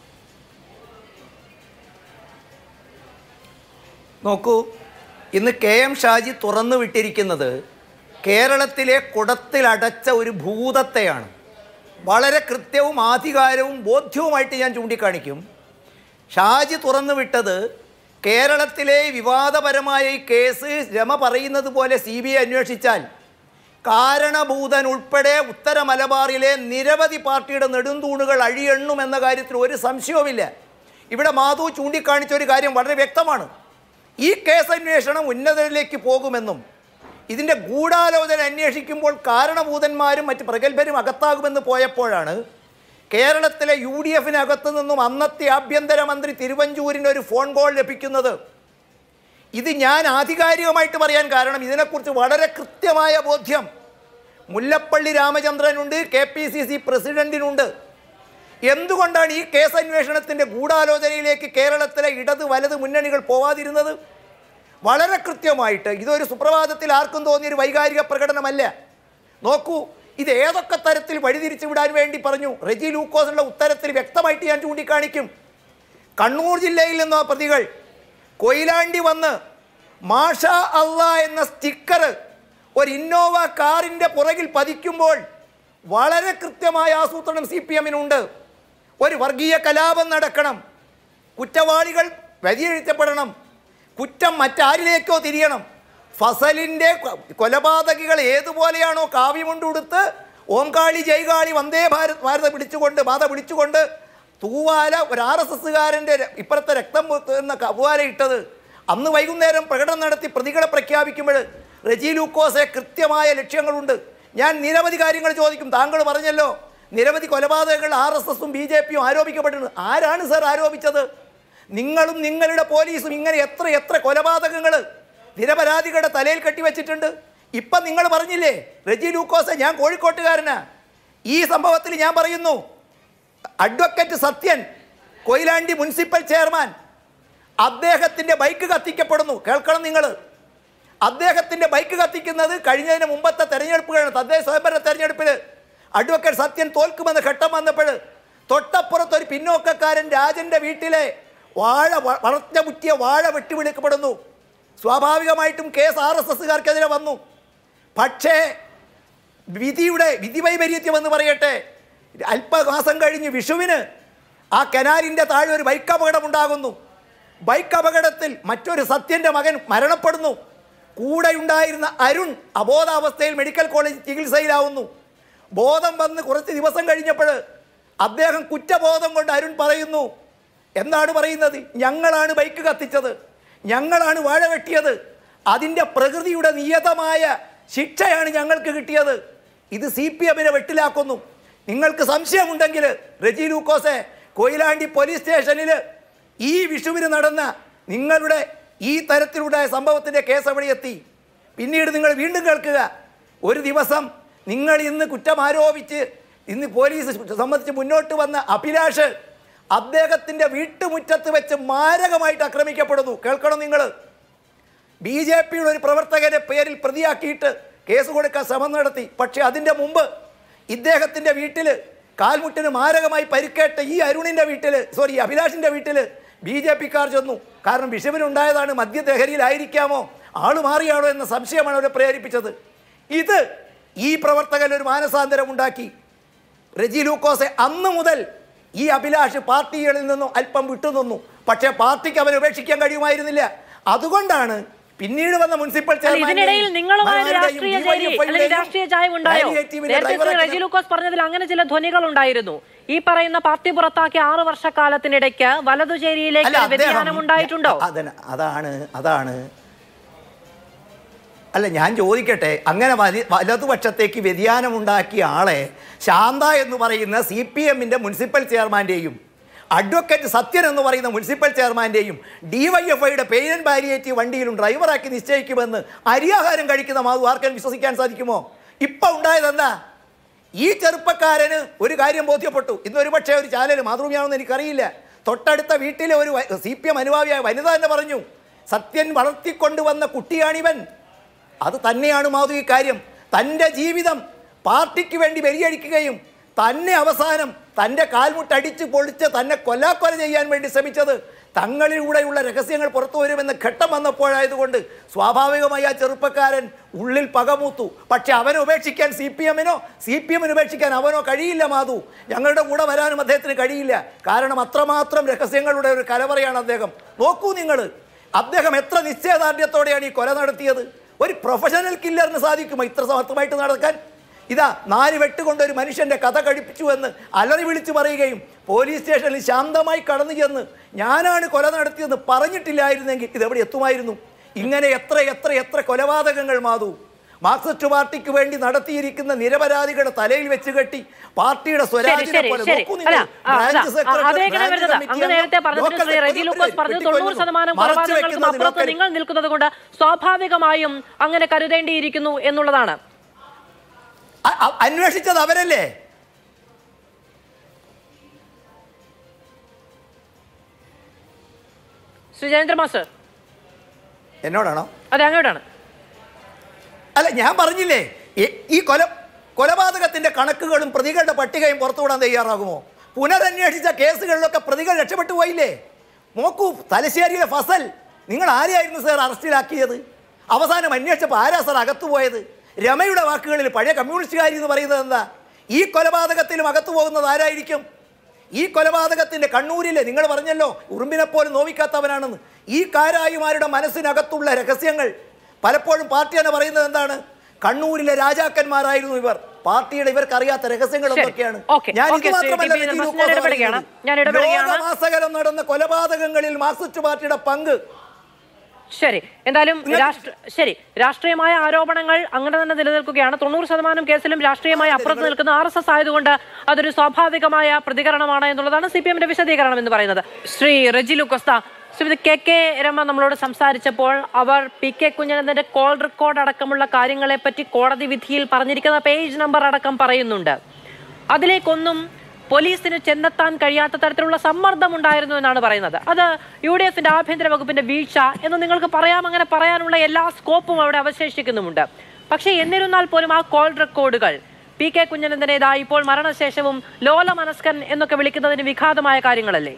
നോക്കൂ ഇന്ന് കെ എം ഷാജി തുറന്നു വിട്ടിരിക്കുന്നത് കേരളത്തിലെ കുടത്തിലടച്ച ഒരു ഭൂതത്തെയാണ് വളരെ കൃത്യവും ആധികാരവും ബോധ്യവുമായിട്ട് ഞാൻ ചൂണ്ടിക്കാണിക്കും ഷാജി തുറന്നു വിട്ടത് കേരളത്തിലെ വിവാദപരമായ ഈ കേസ് രമ പറയുന്നത് പോലെ സി ബി ഐ അന്വേഷിച്ചാൽ കാരണഭൂതൻ ഉൾപ്പെടെ ഉത്തര മലബാറിലെ നിരവധി പാർട്ടിയുടെ നെടുന്തൂണുകൾ അഴിയെണ്ണും എന്ന കാര്യത്തിൽ ഒരു സംശയവുമില്ല ഇവിടെ മാധു ചൂണ്ടിക്കാണിച്ച ഒരു കാര്യം വളരെ വ്യക്തമാണ് ഈ കേസ് അന്വേഷണം ഉന്നതരിലേക്ക് പോകുമെന്നും ഇതിൻ്റെ ഗൂഢാലോചന അന്വേഷിക്കുമ്പോൾ കാരണഭൂതന്മാരും മറ്റ് പ്രഗത്ഭരും അകത്താകുമെന്ന് പോയപ്പോഴാണ് കേരളത്തിലെ യു ഡി എഫിനകത്തു നിന്നും അന്നത്തെ ആഭ്യന്തരമന്ത്രി തിരുവഞ്ചൂരിന് ഒരു ഫോൺ കോൾ ലഭിക്കുന്നത് ഇത് ഞാൻ ആധികാരികമായിട്ട് പറയാൻ കാരണം ഇതിനെക്കുറിച്ച് വളരെ കൃത്യമായ ബോധ്യം മുല്ലപ്പള്ളി രാമചന്ദ്രനുണ്ട് കെ പി സി സി പ്രസിഡന്റിനുണ്ട് എന്തുകൊണ്ടാണ് ഈ കേസ് അന്വേഷണത്തിൻ്റെ ഗൂഢാലോചനയിലേക്ക് കേരളത്തിലെ ഇടത് വലത് മുന്നണികൾ പോവാതിരുന്നത് വളരെ കൃത്യമായിട്ട് ഇതൊരു സുപ്രഭാതത്തിൽ ആർക്കും തോന്നിയൊരു വൈകാരിക പ്രകടനമല്ല നോക്കൂ ഇത് ഏതൊക്കെ തരത്തിൽ വഴിതിരിച്ചു വിടാൻ വേണ്ടി പറഞ്ഞു റെജി ലൂക്കോസിനുള്ള ഉത്തരത്തിൽ വ്യക്തമായിട്ട് ഞാൻ ചൂണ്ടിക്കാണിക്കും കണ്ണൂർ ജില്ലയിൽ നിന്നോ പ്രതികൾ കൊയിലാണ്ടി വന്ന് മാഷ അള്ള എന്ന സ്റ്റിക്കർ ഒരു ഇന്നോവ കാറിൻ്റെ പുറകിൽ പതിക്കുമ്പോൾ വളരെ കൃത്യമായ ആസൂത്രണം സി പി എമ്മിനുണ്ട് ഒരു വർഗീയ കലാപം നടക്കണം കുറ്റവാളികൾ വ്യതിയഴിക്കപ്പെടണം കുറ്റം മറ്റാരിലേക്കോ തിരിയണം ഫസലിൻ്റെ കൊ- കൊലപാതകികൾ ഏതുപോലെയാണോ കാവ്യമുണ്ടുടുത്ത് ഓംകാളി ജൈകാളി വന്ദേ ഭാരത് ഭാരത പിടിച്ചുകൊണ്ട് ബാധ പിടിച്ചുകൊണ്ട് തൂവാല ഒരു ആർ എസ് എസ്സുകാരൻ്റെ ഇപ്പുറത്തെ രക്തം എന്ന കവുവാല ഇട്ടത് അന്ന് വൈകുന്നേരം പ്രകടനം നടത്തി പ്രതികളെ പ്രഖ്യാപിക്കുമ്പോൾ റെജി ലൂക്കോസെ കൃത്യമായ ലക്ഷ്യങ്ങളുണ്ട് ഞാൻ നിരവധി കാര്യങ്ങൾ ചോദിക്കും താങ്കൾ പറഞ്ഞല്ലോ നിരവധി കൊലപാതകങ്ങൾ ആർ എസ് എസും ബി ജെ പിയും ആരോപിക്കപ്പെട്ടിട്ടുണ്ട് ആരാണ് സർ ആരോപിച്ചത് നിങ്ങളും നിങ്ങളുടെ പോലീസും ഇങ്ങനെ എത്ര എത്ര കൊലപാതകങ്ങൾ നിരപരാധികളുടെ തലയിൽ കെട്ടിവെച്ചിട്ടുണ്ട് ഇപ്പം നിങ്ങൾ പറഞ്ഞില്ലേ റെജി ലൂക്കോസെ ഞാൻ കോഴിക്കോട്ടുകാരനാ ഈ സംഭവത്തിൽ ഞാൻ പറയുന്നു advocate Sathyan Koyilandy municipal chairman അദ്ദേഹത്തിൻ്റെ ബൈക്ക് കത്തിക്കപ്പെടുന്നു കേൾക്കണം നിങ്ങൾ അദ്ദേഹത്തിൻ്റെ ബൈക്ക് കത്തിക്കുന്നത് കഴിഞ്ഞതിന് മുമ്പത്തെ തെരഞ്ഞെടുപ്പുകളാണ് തദ്ദേശ സ്വയംഭരണ തെരഞ്ഞെടുപ്പിൽ അഡ്വക്കേറ്റ് സത്യൻ തോൽക്കുമെന്ന് ഘട്ടം വന്നപ്പോൾ തൊട്ടപ്പുറത്ത് ഒരു പിന്നോക്കക്കാരൻ രാജൻ്റെ വീട്ടിലെ വാഴ വ- വളർച്ച മുറ്റിയ വാഴ വെട്ടിവിളിക്കപ്പെടുന്നു സ്വാഭാവികമായിട്ടും കേസ് ആർ എസ് എസ്സുകാർക്കെതിരെ വന്നു പക്ഷേ വിധിയുടെ വിധി വൈപരീത്യം എന്ന് പറയട്ടെ അല്പമാസം കഴിഞ്ഞ് വിഷുവിന് ആ കനാലിൻ്റെ താഴെ ഒരു ബൈക്ക് അപകടം ഉണ്ടാകുന്നു ബൈക്ക് അപകടത്തിൽ മറ്റൊരു സത്യൻ്റെ മകൻ മരണപ്പെടുന്നു കൂടെയുണ്ടായിരുന്ന അരുൺ അബോധാവസ്ഥയിൽ മെഡിക്കൽ കോളേജ് ചികിത്സയിലാവുന്നു ബോധം വന്ന് കുറച്ച് ദിവസം കഴിഞ്ഞപ്പോൾ അദ്ദേഹം കുറ്റബോധം കൊണ്ട് അരുൺ പറയുന്നു എന്താണ് പറയുന്നത് ഞങ്ങളാണ് ബൈക്ക് കത്തിച്ചത് ഞങ്ങളാണ് വാഴ വെട്ടിയത് അതിൻ്റെ പ്രകൃതിയുടെ നിയതമായ ശിക്ഷയാണ് ഞങ്ങൾക്ക് കിട്ടിയത് ഇത് സി പി എമ്മിനെ വെട്ടിലാക്കുന്നു നിങ്ങൾക്ക് സംശയമുണ്ടെങ്കിൽ റെജി ലൂക്കോസെ കൊയിലാണ്ടി പോലീസ് സ്റ്റേഷനിൽ ഈ വിഷുവിന് നടന്ന നിങ്ങളുടെ ഈ തരത്തിലുണ്ടായ സംഭവത്തിൻ്റെ കേസ് എവിടെ എത്തി പിന്നീട് നിങ്ങൾ വീണ്ടും കേൾക്കുക ഒരു ദിവസം നിങ്ങൾ ഇന്ന് കുറ്റം ആരോപിച്ച് ഇന്ന് പോലീസ് സംബന്ധിച്ച് മുന്നോട്ട് വന്ന അഭിലാഷ് അദ്ദേഹത്തിൻ്റെ വീട്ടുമുറ്റത്ത് വെച്ച് മാരകമായിട്ട് ആക്രമിക്കപ്പെടുന്നു കേൾക്കണം നിങ്ങൾ ബി ജെ പിയുടെ ഒരു പ്രവർത്തകന്റെ പേരിൽ പ്രതിയാക്കിയിട്ട് കേസ് കൊടുക്കാൻ ശ്രമം നടത്തി പക്ഷേ അതിൻ്റെ മുമ്പ് ഇദ്ദേഹത്തിൻ്റെ വീട്ടിൽ കാൽമുട്ടിന് മാരകമായി പരിക്കേറ്റ ഈ അരുണിൻ്റെ വീട്ടിൽ സോറി അഭിലാഷിൻ്റെ വീട്ടിൽ ബി ജെ പിക്കാർ ചെന്നു കാരണം ബിഷപ്പിനുണ്ടായതാണ് മദ്യലഹരിയിലായിരിക്കാമോ ആള് മാറിയാണോ എന്ന സംശയമാണ് അവരെ പ്രേരിപ്പിച്ചത് ഇത് ഈ പ്രവർത്തകൻ ഒരു മാനസാന്തരം ഉണ്ടാക്കി റെജി ലൂക്കോസെ അന്ന് മുതൽ ഈ അഭിലാഷ് പാർട്ടികളിൽ നിന്നും അല്പം വിട്ടുനിന്നു പക്ഷേ പാർട്ടിക്ക് അവനെ ഉപേക്ഷിക്കാൻ കഴിയുമായിരുന്നില്ല അതുകൊണ്ടാണ് പിന്നീട് വന്ന മുനിസിപ്പൽ അല്ല, ഇതിനിടയിൽ നിങ്ങളുമായ ഒരു രാഷ്ട്രീയ ചേരി അല്ലെങ്കിൽ രാഷ്ട്രീയ ചായം ഉണ്ടായോ നേരത്തെ ശ്രീ റെജി ലൂക്കോസ് പറഞ്ഞതിൽ അങ്ങനെ ചില ധ്വനികൾ ഉണ്ടായിരുന്നു ഈ പറയുന്ന പാർട്ടി പുറത്താക്കിയ ആറു വർഷക്കാലത്തിനിടയ്ക്ക് വലതുചേരിയിലേക്ക് അല്ല, ഒരു വ്യതിയാനം അദ്ദേഹം- ഉണ്ടായിട്ടുണ്ടോ അതന- അതാണ് അതാണ് അല്ല ഞാൻ ചോദിക്കട്ടെ അങ്ങനെ വലി വലതുപക്ഷത്തേക്ക് വ്യതിയാനം ഉണ്ടാക്കിയ ആളെ ശാന്ത എന്ന് പറയുന്ന സി പി എമ്മിൻ്റെ മുനിസിപ്പൽ ചെയർമാൻ്റെയും അഡ്വക്കേറ്റ് സത്യൻ എന്ന് പറയുന്ന മുനിസിപ്പൽ ചെയർമാൻ്റെയും ഡി വൈ എഫ് ഐയുടെ പെയിൻ പാലിയേറ്റീവ് വണ്ടിയിലും ഡ്രൈവറാക്കി നിശ്ചയിക്കുമെന്ന് അരിയാഹാരം കഴിക്കുന്ന മാധു ആർക്കും വിശ്വസിക്കാൻ സാധിക്കുമോ ഇപ്പം ഉണ്ടായതെന്താ ഈ ചെറുപ്പക്കാരന് ഒരു കാര്യം ബോധ്യപ്പെട്ടു ഇന്ന് ഒരു പക്ഷേ ഒരു ചാനൽ മാതൃഭൂമിയാണെന്ന് എനിക്കറിയില്ല തൊട്ടടുത്ത വീട്ടിലെ ഒരു സി പി എം അനുഭാവിയായ വനിത തന്നെ പറഞ്ഞു സത്യൻ വളർത്തിക്കൊണ്ടുവന്ന കുട്ടിയാണിവൻ അത് തന്നെയാണ് മാധു ഈ കാര്യം തൻ്റെ ജീവിതം പാർട്ടിക്ക് വേണ്ടി ബലിയഴിക്കുകയും തന്നെ അവസാനം തൻ്റെ കാൽമുട്ടടിച്ച് പൊളിച്ച് തന്നെ കൊല്ലാക്കൊല ചെയ്യാൻ വേണ്ടി ശ്രമിച്ചത് തങ്ങളിലൂടെയുള്ള രഹസ്യങ്ങൾ പുറത്തു വരുമെന്ന ഘട്ടം വന്നപ്പോഴായതുകൊണ്ട് സ്വാഭാവികമായി ആ ചെറുപ്പക്കാരൻ ഉള്ളിൽ പകമൂത്തു പക്ഷെ അവനെ ഉപേക്ഷിക്കാൻ സി പി എമ്മിനോ സി പി എമ്മിന് ഉപേക്ഷിക്കാൻ അവനോ കഴിയില്ല മാധു ഞങ്ങളുടെ കൂടെ വരാനും അദ്ദേഹത്തിന് കഴിയില്ല കാരണം അത്രമാത്രം രഹസ്യങ്ങളുടെ ഒരു കലവറയാണ് അദ്ദേഹം നോക്കൂ നിങ്ങൾ അദ്ദേഹം എത്ര നിശ്ചയദാർഢ്യത്തോടെയാണ് ഈ കൊല നടത്തിയത് ഒരു പ്രൊഫഷണൽ കില്ലറിന് സാധിക്കുമോ ഇത്ര സമർത്ഥമായിട്ട് നടക്കാൻ ഇതാ നാല് വെട്ടുകൊണ്ട് ഒരു മനുഷ്യന്റെ കഥ കഴിപ്പിച്ചു എന്ന് അലറി വിളിച്ചു പറയുകയും പോലീസ് സ്റ്റേഷനിൽ ശാന്തമായി കടന്നു ചെന്ന് ഞാനാണ് കൊല നടത്തിയെന്ന് പറഞ്ഞിട്ടില്ലായിരുന്നെങ്കിൽ ഇതെവിടെ എത്തുമായിരുന്നു ഇങ്ങനെ എത്ര എത്ര എത്ര കൊലപാതകങ്ങൾ മാതു മാർക്സിസ്റ്റ് പാർട്ടിക്ക് വേണ്ടി നടത്തിയിരിക്കുന്ന നിരപരാധികളുടെ തലയിൽ വെച്ച് കെട്ടി പാർട്ടിയുടെ ശരി സ്വരാജിനെ ശരി പോലെ ശരി നോക്കൂ അല്ല നിങ്ങൾ. ആ, അതാ, ബ്രാഞ്ച് ആ, സെക്രട്ടറി, അതേങ്ങനെ ബ്രാഞ്ച് വരുന്നത് കമ്മിറ്റി അങ്ങ് അംഗം, നേരത്തെ പറഞ്ഞിട്ട് ലോക്കൽ ശ്രീ റെജി സെക്രട്ടറി ലൂക്കോസ് പറഞ്ഞത് തൊണ്ണൂറ് വെട്ടിക്കൊല്ലുന്നു. ശതമാനം മറച്ചു കൊലപാതകങ്ങൾക്കും വെക്കുന്നത് അപ്പുറത്ത് ലോക്കൽ- നിങ്ങൾ നിൽക്കുന്നത് കൊണ്ട് സ്വാഭാവികമായും അങ്ങനെ കരുതേണ്ടിയിരിക്കുന്നു എന്നുള്ളതാണ് അ- അ- അന്വേഷിച്ചത് അവരല്ലേ ശ്രീ ജയേന്ദ്ര മാസ്റ്റർ എന്നോടാണോ അതെ അങ്ങോട്ടാണ് അല്ല ഞാൻ പറഞ്ഞില്ലേ ഈ- ഈ കൊല കൊലപാതകത്തിന്റെ കണക്കുകളും പ്രതികളുടെ പട്ടികയും പുറത്തുവിടാൻ തയ്യാറാകുമോ പുനരന്വേഷിച്ച കേസുകളിലൊക്കെ പ്രതികൾ രക്ഷപ്പെട്ടു പോയില്ലേ നോക്കൂ തലശ്ശേരിയിലെ ഫസൽ നിങ്ങൾ ആരെയായിരുന്നു സാർ അറസ്റ്റിലാക്കിയത് അവസാനം അന്വേഷിച്ചപ്പോൾ ആരാ സാർ അകത്തു പോയത് രമയുടെ വാക്കുകളിൽ പഴയ കമ്മ്യൂണിസ്റ്റുകാരി എന്ന് പറയുന്നത് എന്താ ഈ കൊലപാതകത്തിലും അകത്തു പോകുന്നത് ആരായിരിക്കും ഈ കൊലപാതകത്തിന്റെ കണ്ണൂരിലെ നിങ്ങൾ പറഞ്ഞല്ലോ ഉറുമ്പിനെ പോലും നോവിക്കാത്തവനാണെന്ന് ഈ കാരായിമാരുടെ മനസ്സിനകത്തുള്ള രഹസ്യങ്ങൾ പലപ്പോഴും പാർട്ടി തന്നെ പറയുന്നത് എന്താണ് കണ്ണൂരിലെ രാജാക്കന്മാരായിരുന്നു ഇവർ പാർട്ടിയുടെ ഇവർക്ക് അറിയാത്ത രഹസ്യങ്ങൾ ശരി. എന്തൊക്കെയാണ് ഓക്കേ. ഞാൻ ഓക്കേ, ഇത് ശ്രീ മാത്രമല്ല ടി. പി. രജനി ഞാൻ ലൂക്കോസ് ഇടപെടുകയാണ്. പറയുന്നത്. ഞാൻ ഇടപെടുകയാണ്. ലോകമാസകലം നടന്ന കൊലപാതകങ്ങളിൽ മാർക്സിസ്റ്റ് പാർട്ടിയുടെ പങ്ക് ശരി എന്തായാലും നിങ്ങൾ- രാഷ്ട്ര ശരി രാഷ്ട്രീയമായ ആരോപണങ്ങൾ അങ്ങനെ തന്നെ നിലനിൽക്കുകയാണ് തൊണ്ണൂറ് ശതമാനം കേസിലും രാഷ്ട്രീയമായി അപ്പുറത്ത് നിൽക്കുന്ന ആർ എസ് എസ് ആയതുകൊണ്ട് അതൊരു സ്വാഭാവികമായ പ്രതികരണമാണ് എന്നുള്ളതാണ് സി പി എമ്മിന്റെ വിശദീകരണം എന്ന് പറയുന്നത് ശ്രീ റെജി ലുക്കോസ്ത ശ്രീമതി കെ കെ രമ നമ്മളോട് സംസാരിച്ചപ്പോൾ അവർ പി കെ കുഞ്ഞനന്ദന്റെ കോൾ റെക്കോർഡ് അടക്കമുള്ള കാര്യങ്ങളെ പറ്റി കോടതി വിധിയിൽ പറഞ്ഞിരിക്കുന്ന പേജ് നമ്പർ അടക്കം പറയുന്നുണ്ട് അതിലേക്കൊന്നും പോലീസിന് ചെന്നെത്താൻ കഴിയാത്ത തരത്തിലുള്ള സമ്മർദ്ദം ഉണ്ടായിരുന്നു എന്നാണ് പറയുന്നത് അത് യു ഡി എഫിന്റെ ആഭ്യന്തര വകുപ്പിന്റെ വീഴ്ച എന്ന് നിങ്ങൾക്ക് പറയാം അങ്ങനെ പറയാനുള്ള എല്ലാ സ്കോപ്പും അവിടെ അവശേഷിക്കുന്നുമുണ്ട് പക്ഷേ എന്നിരുന്നാൽ പോലും ആ കോൾ റെക്കോർഡുകൾ പി കെ കുഞ്ഞനന്ദനേതാ ഇപ്പോൾ മരണശേഷവും ലോല മനസ്കൻ എന്നൊക്കെ വിളിക്കുന്നതിന് വിഘാതമായ കാര്യങ്ങളല്ലേ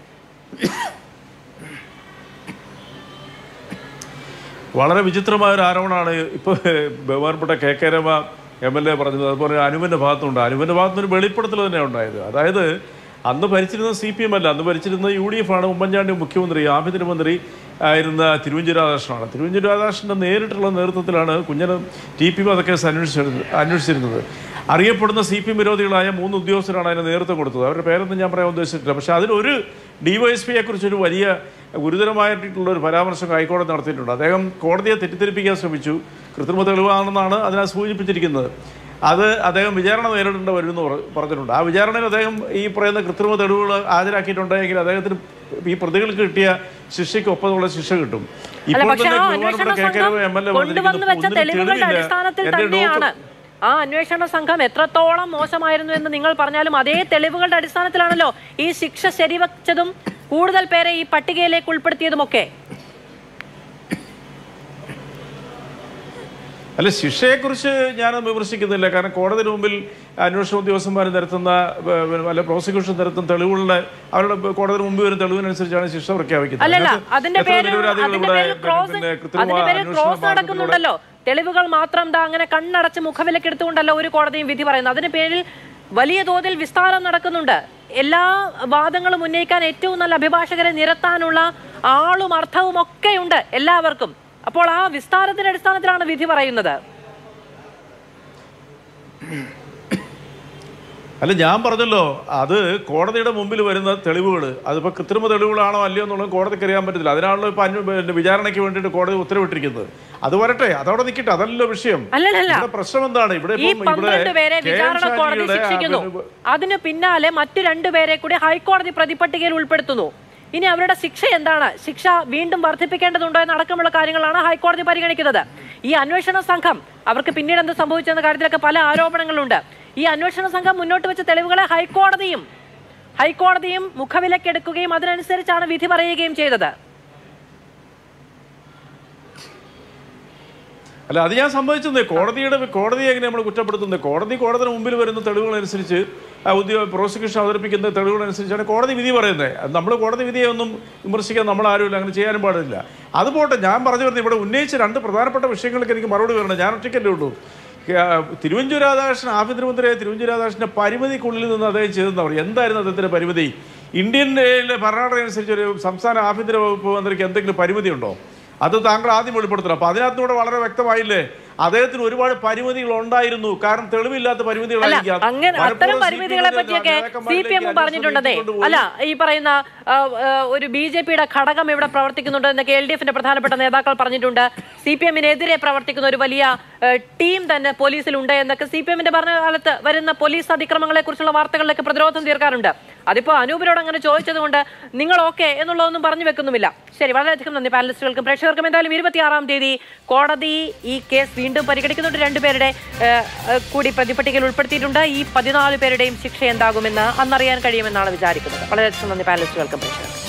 വളരെ വിചിത്രമായ ഒരു ആരോപണമാണ് ഇപ്പോൾ ബഹുമാനപ്പെട്ട K K Rama M L A പറഞ്ഞത് അതുപോലെ അനുവിൻ്റെ ഭാഗത്തുണ്ട് അനുവിൻ്റെ ഭാഗത്തുനിന്ന് ഒരു വെളിപ്പെടുത്തൽ തന്നെ ഉണ്ടായത് അതായത് അന്ന് ഭരിച്ചിരുന്ന സി പി എം അല്ല അന്ന് ഭരിച്ചിരുന്ന യു ഡി എഫ് ആണ് ഉമ്മൻചാണ്ടി മുഖ്യമന്ത്രി ആഭ്യന്തരമന്ത്രി ആയിരുന്ന തിരുവഞ്ചൂർ രാധാകൃഷ്ണനാണ് തിരുവഞ്ചൂർ രാധാകൃഷ്ണൻ്റെ നേരിട്ടുള്ള നേതൃത്വത്തിലാണ് കുഞ്ഞന് ടി പി വധക്കേസ് അന്വേഷിച്ചിരുന്നത് അന്വേഷിച്ചിരുന്നത് അറിയപ്പെടുന്ന സി പി എം വിരോധികളായ മൂന്ന് ഉദ്യോഗസ്ഥരാണ് അതിന് നേതൃത്വം കൊടുത്തത് അവരുടെ പേരൊന്നും ഞാൻ പറയാൻ ഉദ്ദേശിച്ചിട്ടില്ല പക്ഷേ അതിലൊരു ഡി വൈ എസ് പിയെ കുറിച്ചൊരു വലിയ ഗുരുതരമായിട്ടുള്ള ഒരു പരാമർശം ഹൈക്കോടതി നടത്തിയിട്ടുണ്ട് അദ്ദേഹം കോടതിയെ തെറ്റിദ്ധരിപ്പിക്കാൻ ശ്രമിച്ചു കൃത്രിമ തെളിവാണെന്നാണ് അതിനെ സൂചിപ്പിച്ചിരിക്കുന്നത് അത് അദ്ദേഹം വിചാരണ നേരിടേണ്ട വരുമെന്ന് പറ- പറഞ്ഞിട്ടുണ്ട് ആ വിചാരണയിൽ അദ്ദേഹം ഈ പറയുന്ന കൃത്രിമ തെളിവുകൾ ഹാജരാക്കിയിട്ടുണ്ടെങ്കിൽ അദ്ദേഹത്തിന് ഈ പ്രതികൾക്ക് കിട്ടിയ ശിക്ഷയ്ക്ക് ഒപ്പമുള്ള ശിക്ഷ കിട്ടും അല്ല ഇപ്പോൾ പക്ഷെ തന്നെ ആ ബഹുമാനപ്പെട്ട അന്വേഷണ കെ. കെ. സംഘം രമ എം എൽ എ കൊണ്ടുവന്ന് പറഞ്ഞിരിക്കുന്നു, വെച്ച ഒന്നിനും തെളിവുകളുടെ തെളിവില്ല. അടിസ്ഥാനത്തിൽ എൻ്റെ തന്നെയാണ് ഡോക്ടർ- ആ അന്വേഷണ സംഘം എത്രത്തോളം മോശമായിരുന്നു എന്ന് നിങ്ങൾ പറഞ്ഞാലും അതേ തെളിവുകളുടെ അടിസ്ഥാനത്തിലാണല്ലോ ഈ ശിക്ഷ ശരിവച്ചതും കൂടുതൽ പേരെ ഈ പട്ടികയിലേക്ക് ഉൾപ്പെടുത്തിയതുമൊക്കെ അല്ല ശിക്ഷയെക്കുറിച്ച് ഞാൻ വിമർശിക്കുന്നില്ല കാരണം കോടതിന് മുമ്പിൽ അന്വേഷണ ഉദ്യോഗസ്ഥന്മാർ നിരത്തുന്ന ഏഹ്, അല്ല പ്രോസിക്യൂഷൻ നിരത്തുന്ന തെളിവുകളുടെ അവരുടെ കോടതിന് മുമ്പ് വരുന്ന തെളിവിനനുസരിച്ചാണ് ശിക്ഷ പ്രഖ്യാപിക്കുന്നത് അല്ലല്ല അതിനകത്ത് അതിന്റെ എത്ര പേരിൽ നിരപരാധികൾ അതിന്റെ ഇവിടെ പേരിൽ ക്രോസ് പിന്നെ കൃത്രിമ അതിന്റെ പേരിൽ അന്വേഷണ ക്രോസ് മാർഗത്തിലൂടെ നടക്കുന്നുണ്ടല്ലോ തെളിവുകൾ മാത്രം ദാ അങ്ങനെ കണ്ണടച്ച് മുഖവിലക്കെടുത്തുകൊണ്ടല്ലോ ഒരു കോടതിയും വിധി പറയുന്നത് അതിന് പേരിൽ വലിയ തോതിൽ വിസ്താരം നടക്കുന്നുണ്ട് എല്ലാ വാദങ്ങളും ഉന്നയിക്കാൻ ഏറ്റവും നല്ല അഭിഭാഷകരെ നിരത്താനുള്ള ആളും അർത്ഥവും ഒക്കെയുണ്ട് എല്ലാവർക്കും അപ്പോൾ ആ വിസ്താരത്തിന്റെ അടിസ്ഥാനത്തിലാണ് വിധി പറയുന്നത് അല്ല ഞാൻ പറഞ്ഞല്ലോ അത് കോടതിയുടെ മുമ്പിൽ വരുന്ന തെളിവുകൾ അതിപ്പോൾ കൃത്രിമ തെളിവുകളാണോ അല്ലയോ എന്നുള്ളത് കോടതിക്ക് അറിയാൻ പറ്റത്തില്ല അതിനാണല്ലോ ഇപ്പം അന്വ പിന്നെ വിചാരണയ്ക്ക് വേണ്ടിയിട്ട് കോടതി ഉത്തരവിട്ടിരിക്കുന്നത് അത് വരട്ടെ അതവിടെ നിൽക്കട്ടെ അതല്ലോ വിഷയം അല്ലല്ലല്ല. ഇവിടെ പ്രശ്നം എന്താണ് ഇവിടെ ഈ ഇപ്പം ഇവിടെ പന്ത്രണ്ട് പേരെ കെ. എം. വിചാരണ കോടതി ഷാജിയുടെ, ശിക്ഷിക്കുന്നു പിന്നെ, അതിനു പിന്നാലെ മറ്റു രണ്ടുപേരെ കൂടി ഹൈക്കോടതി പ്രതിപട്ടികയിൽ ഉൾപ്പെടുത്തുന്നു ഇനി അവരുടെ ശിക്ഷ എന്താണ് ശിക്ഷ വീണ്ടും വർദ്ധിപ്പിക്കേണ്ടതുണ്ടോ എന്നടക്കമുള്ള കാര്യങ്ങളാണ് ഹൈക്കോടതി പരിഗണിക്കുന്നത് ഈ അന്വേഷണ സംഘം അവർക്ക് പിന്നീട് എന്ത് സംഭവിച്ചെന്ന കാര്യത്തിലൊക്കെ പല ആരോപണങ്ങളുണ്ട് ഈ അന്വേഷണ സംഘം മുന്നോട്ട് വെച്ച തെളിവുകളെ ഹൈക്കോടതിയും ഹൈക്കോടതിയും മുഖവിലക്കെടുക്കുകയും അതിനനുസരിച്ചാണ് വിധി പറയുകയും ചെയ്തത് അല്ല അത് ഞാൻ സമ്മതിച്ചത് കോടതിയുടെ കോടതിയെ എങ്ങനെ നമ്മൾ കുറ്റപ്പെടുത്തുന്നത് കോടതി കോടതിയുടെ മുമ്പിൽ വരുന്ന തെളിവുകൾ അനുസരിച്ച് ആ ഉദ്യോഗ പ്രോസിക്യൂഷൻ അവതരിപ്പിക്കുന്ന തെളിവുകൾ അനുസരിച്ചാണ് കോടതി വിധി പറയുന്നത് അത് നമ്മൾ കോടതി വിധിയെ ഒന്നും വിമർശിക്കാൻ നമ്മൾ ആരുമില്ല അങ്ങനെ ചെയ്യാനും പാടില്ല അത് പോട്ടെ ഞാൻ പറഞ്ഞു വരുന്നത് ഇവിടെ ഉന്നയിച്ച രണ്ട് പ്രധാനപ്പെട്ട വിഷയങ്ങൾക്ക് എനിക്ക് മറുപടി വരണം ഞാൻ ഒറ്റയ്ക്കല്ലേ ഉള്ളൂ ആ, തിരുവഞ്ചൂർ രാധാകൃഷ്ണൻ ആഭ്യന്തരമന്ത്രിയായ തിരുവഞ്ചൂർ രാധാകൃഷ്ണന്റെ പരിമിതിക്കുള്ളിൽ നിന്ന് അദ്ദേഹം ചെയ്തെന്ന് പറയും എന്തായിരുന്നു അദ്ദേഹത്തിന്റെ പരിമിതി ഇന്ത്യയിലെ ഭരണഘടന അനുസരിച്ച് ഒരു സംസ്ഥാന ആഭ്യന്തര വകുപ്പ് മന്ത്രിക്ക് എന്തെങ്കിലും പരിമിതി ഉണ്ടോ അത് താങ്കൾ ആദ്യം വെളിപ്പെടുത്തണം അപ്പൊ അതിനകത്തൂടെ വളരെ വ്യക്തമായില്ലേ അദ്ദേഹത്തിന് ഒരുപാട് പരിമിതികൾ ഉണ്ടായിരുന്നു കാരണം തെളിവില്ലാത്ത അല്ല പരിമിതികളായിരിക്കാം അങ്ങനെ അത്തരം മനഃപൂർവ്വം പരിമിതികളെ CPM പറ്റിയൊക്കെ സി നേതാക്കന്മാരിലേക്ക് പി എം അന്വേഷണം പറഞ്ഞിട്ടുണ്ടതേ നീട്ടിക്കൊണ്ടുപോയി. അല്ല ഈ പറയുന്ന ആ, ആ, ഒരു ബി ജെ പിയുടെ ഘടകം ഇവിടെ പ്രവർത്തിക്കുന്നുണ്ട് എന്നൊക്കെ എൽ ഡി എഫിന്റെ പ്രധാനപ്പെട്ട നേതാക്കൾ പറഞ്ഞിട്ടുണ്ട് സി പി എമ്മിനെതിരെ പ്രവർത്തിക്കുന്ന ഒരു വലിയ ആ, ടീം തന്നെ പോലീസിലുണ്ട് എന്നൊക്കെ സി പി എമ്മിന്റെ ഭരണകാലത്ത് വരുന്ന പോലീസ് അതിക്രമങ്ങളെ കുറിച്ചുള്ള വാർത്തകളിലൊക്കെ പ്രതിരോധം തീർക്കാറുണ്ട് അതിപ്പോ അനൂപിനോട് അങ്ങനെ ചോദിച്ചത് കൊണ്ട് നിങ്ങൾ ഓക്കെ എന്നുള്ളതൊന്നും പറഞ്ഞു വെക്കുന്നുമില്ല ശരി വളരെയധികം നന്ദി പാനലിസ്റ്റുകൾക്കും പ്രേക്ഷകർക്കും എന്തായാലും ഇരുപത്തിയാറാം തീയതി കോടതി ഈ കേസ് വീണ്ടും പരിഗണിക്കുന്നുണ്ട് രണ്ടുപേരുടെ ഏഹ്, ഏഹ്, കൂടി പ്രതിപട്ടികയിൽ ഉൾപ്പെടുത്തിയിട്ടുണ്ട് ഈ പതിനാല് പേരുടെയും ശിക്ഷ എന്താകുമെന്ന് അന്നറിയാൻ കഴിയുമെന്നാണ് വിചാരിക്കുന്നത് വളരെയധികം നന്ദി പാനലിസ്റ്റുകൾക്കും പ്രേക്ഷകർക്കും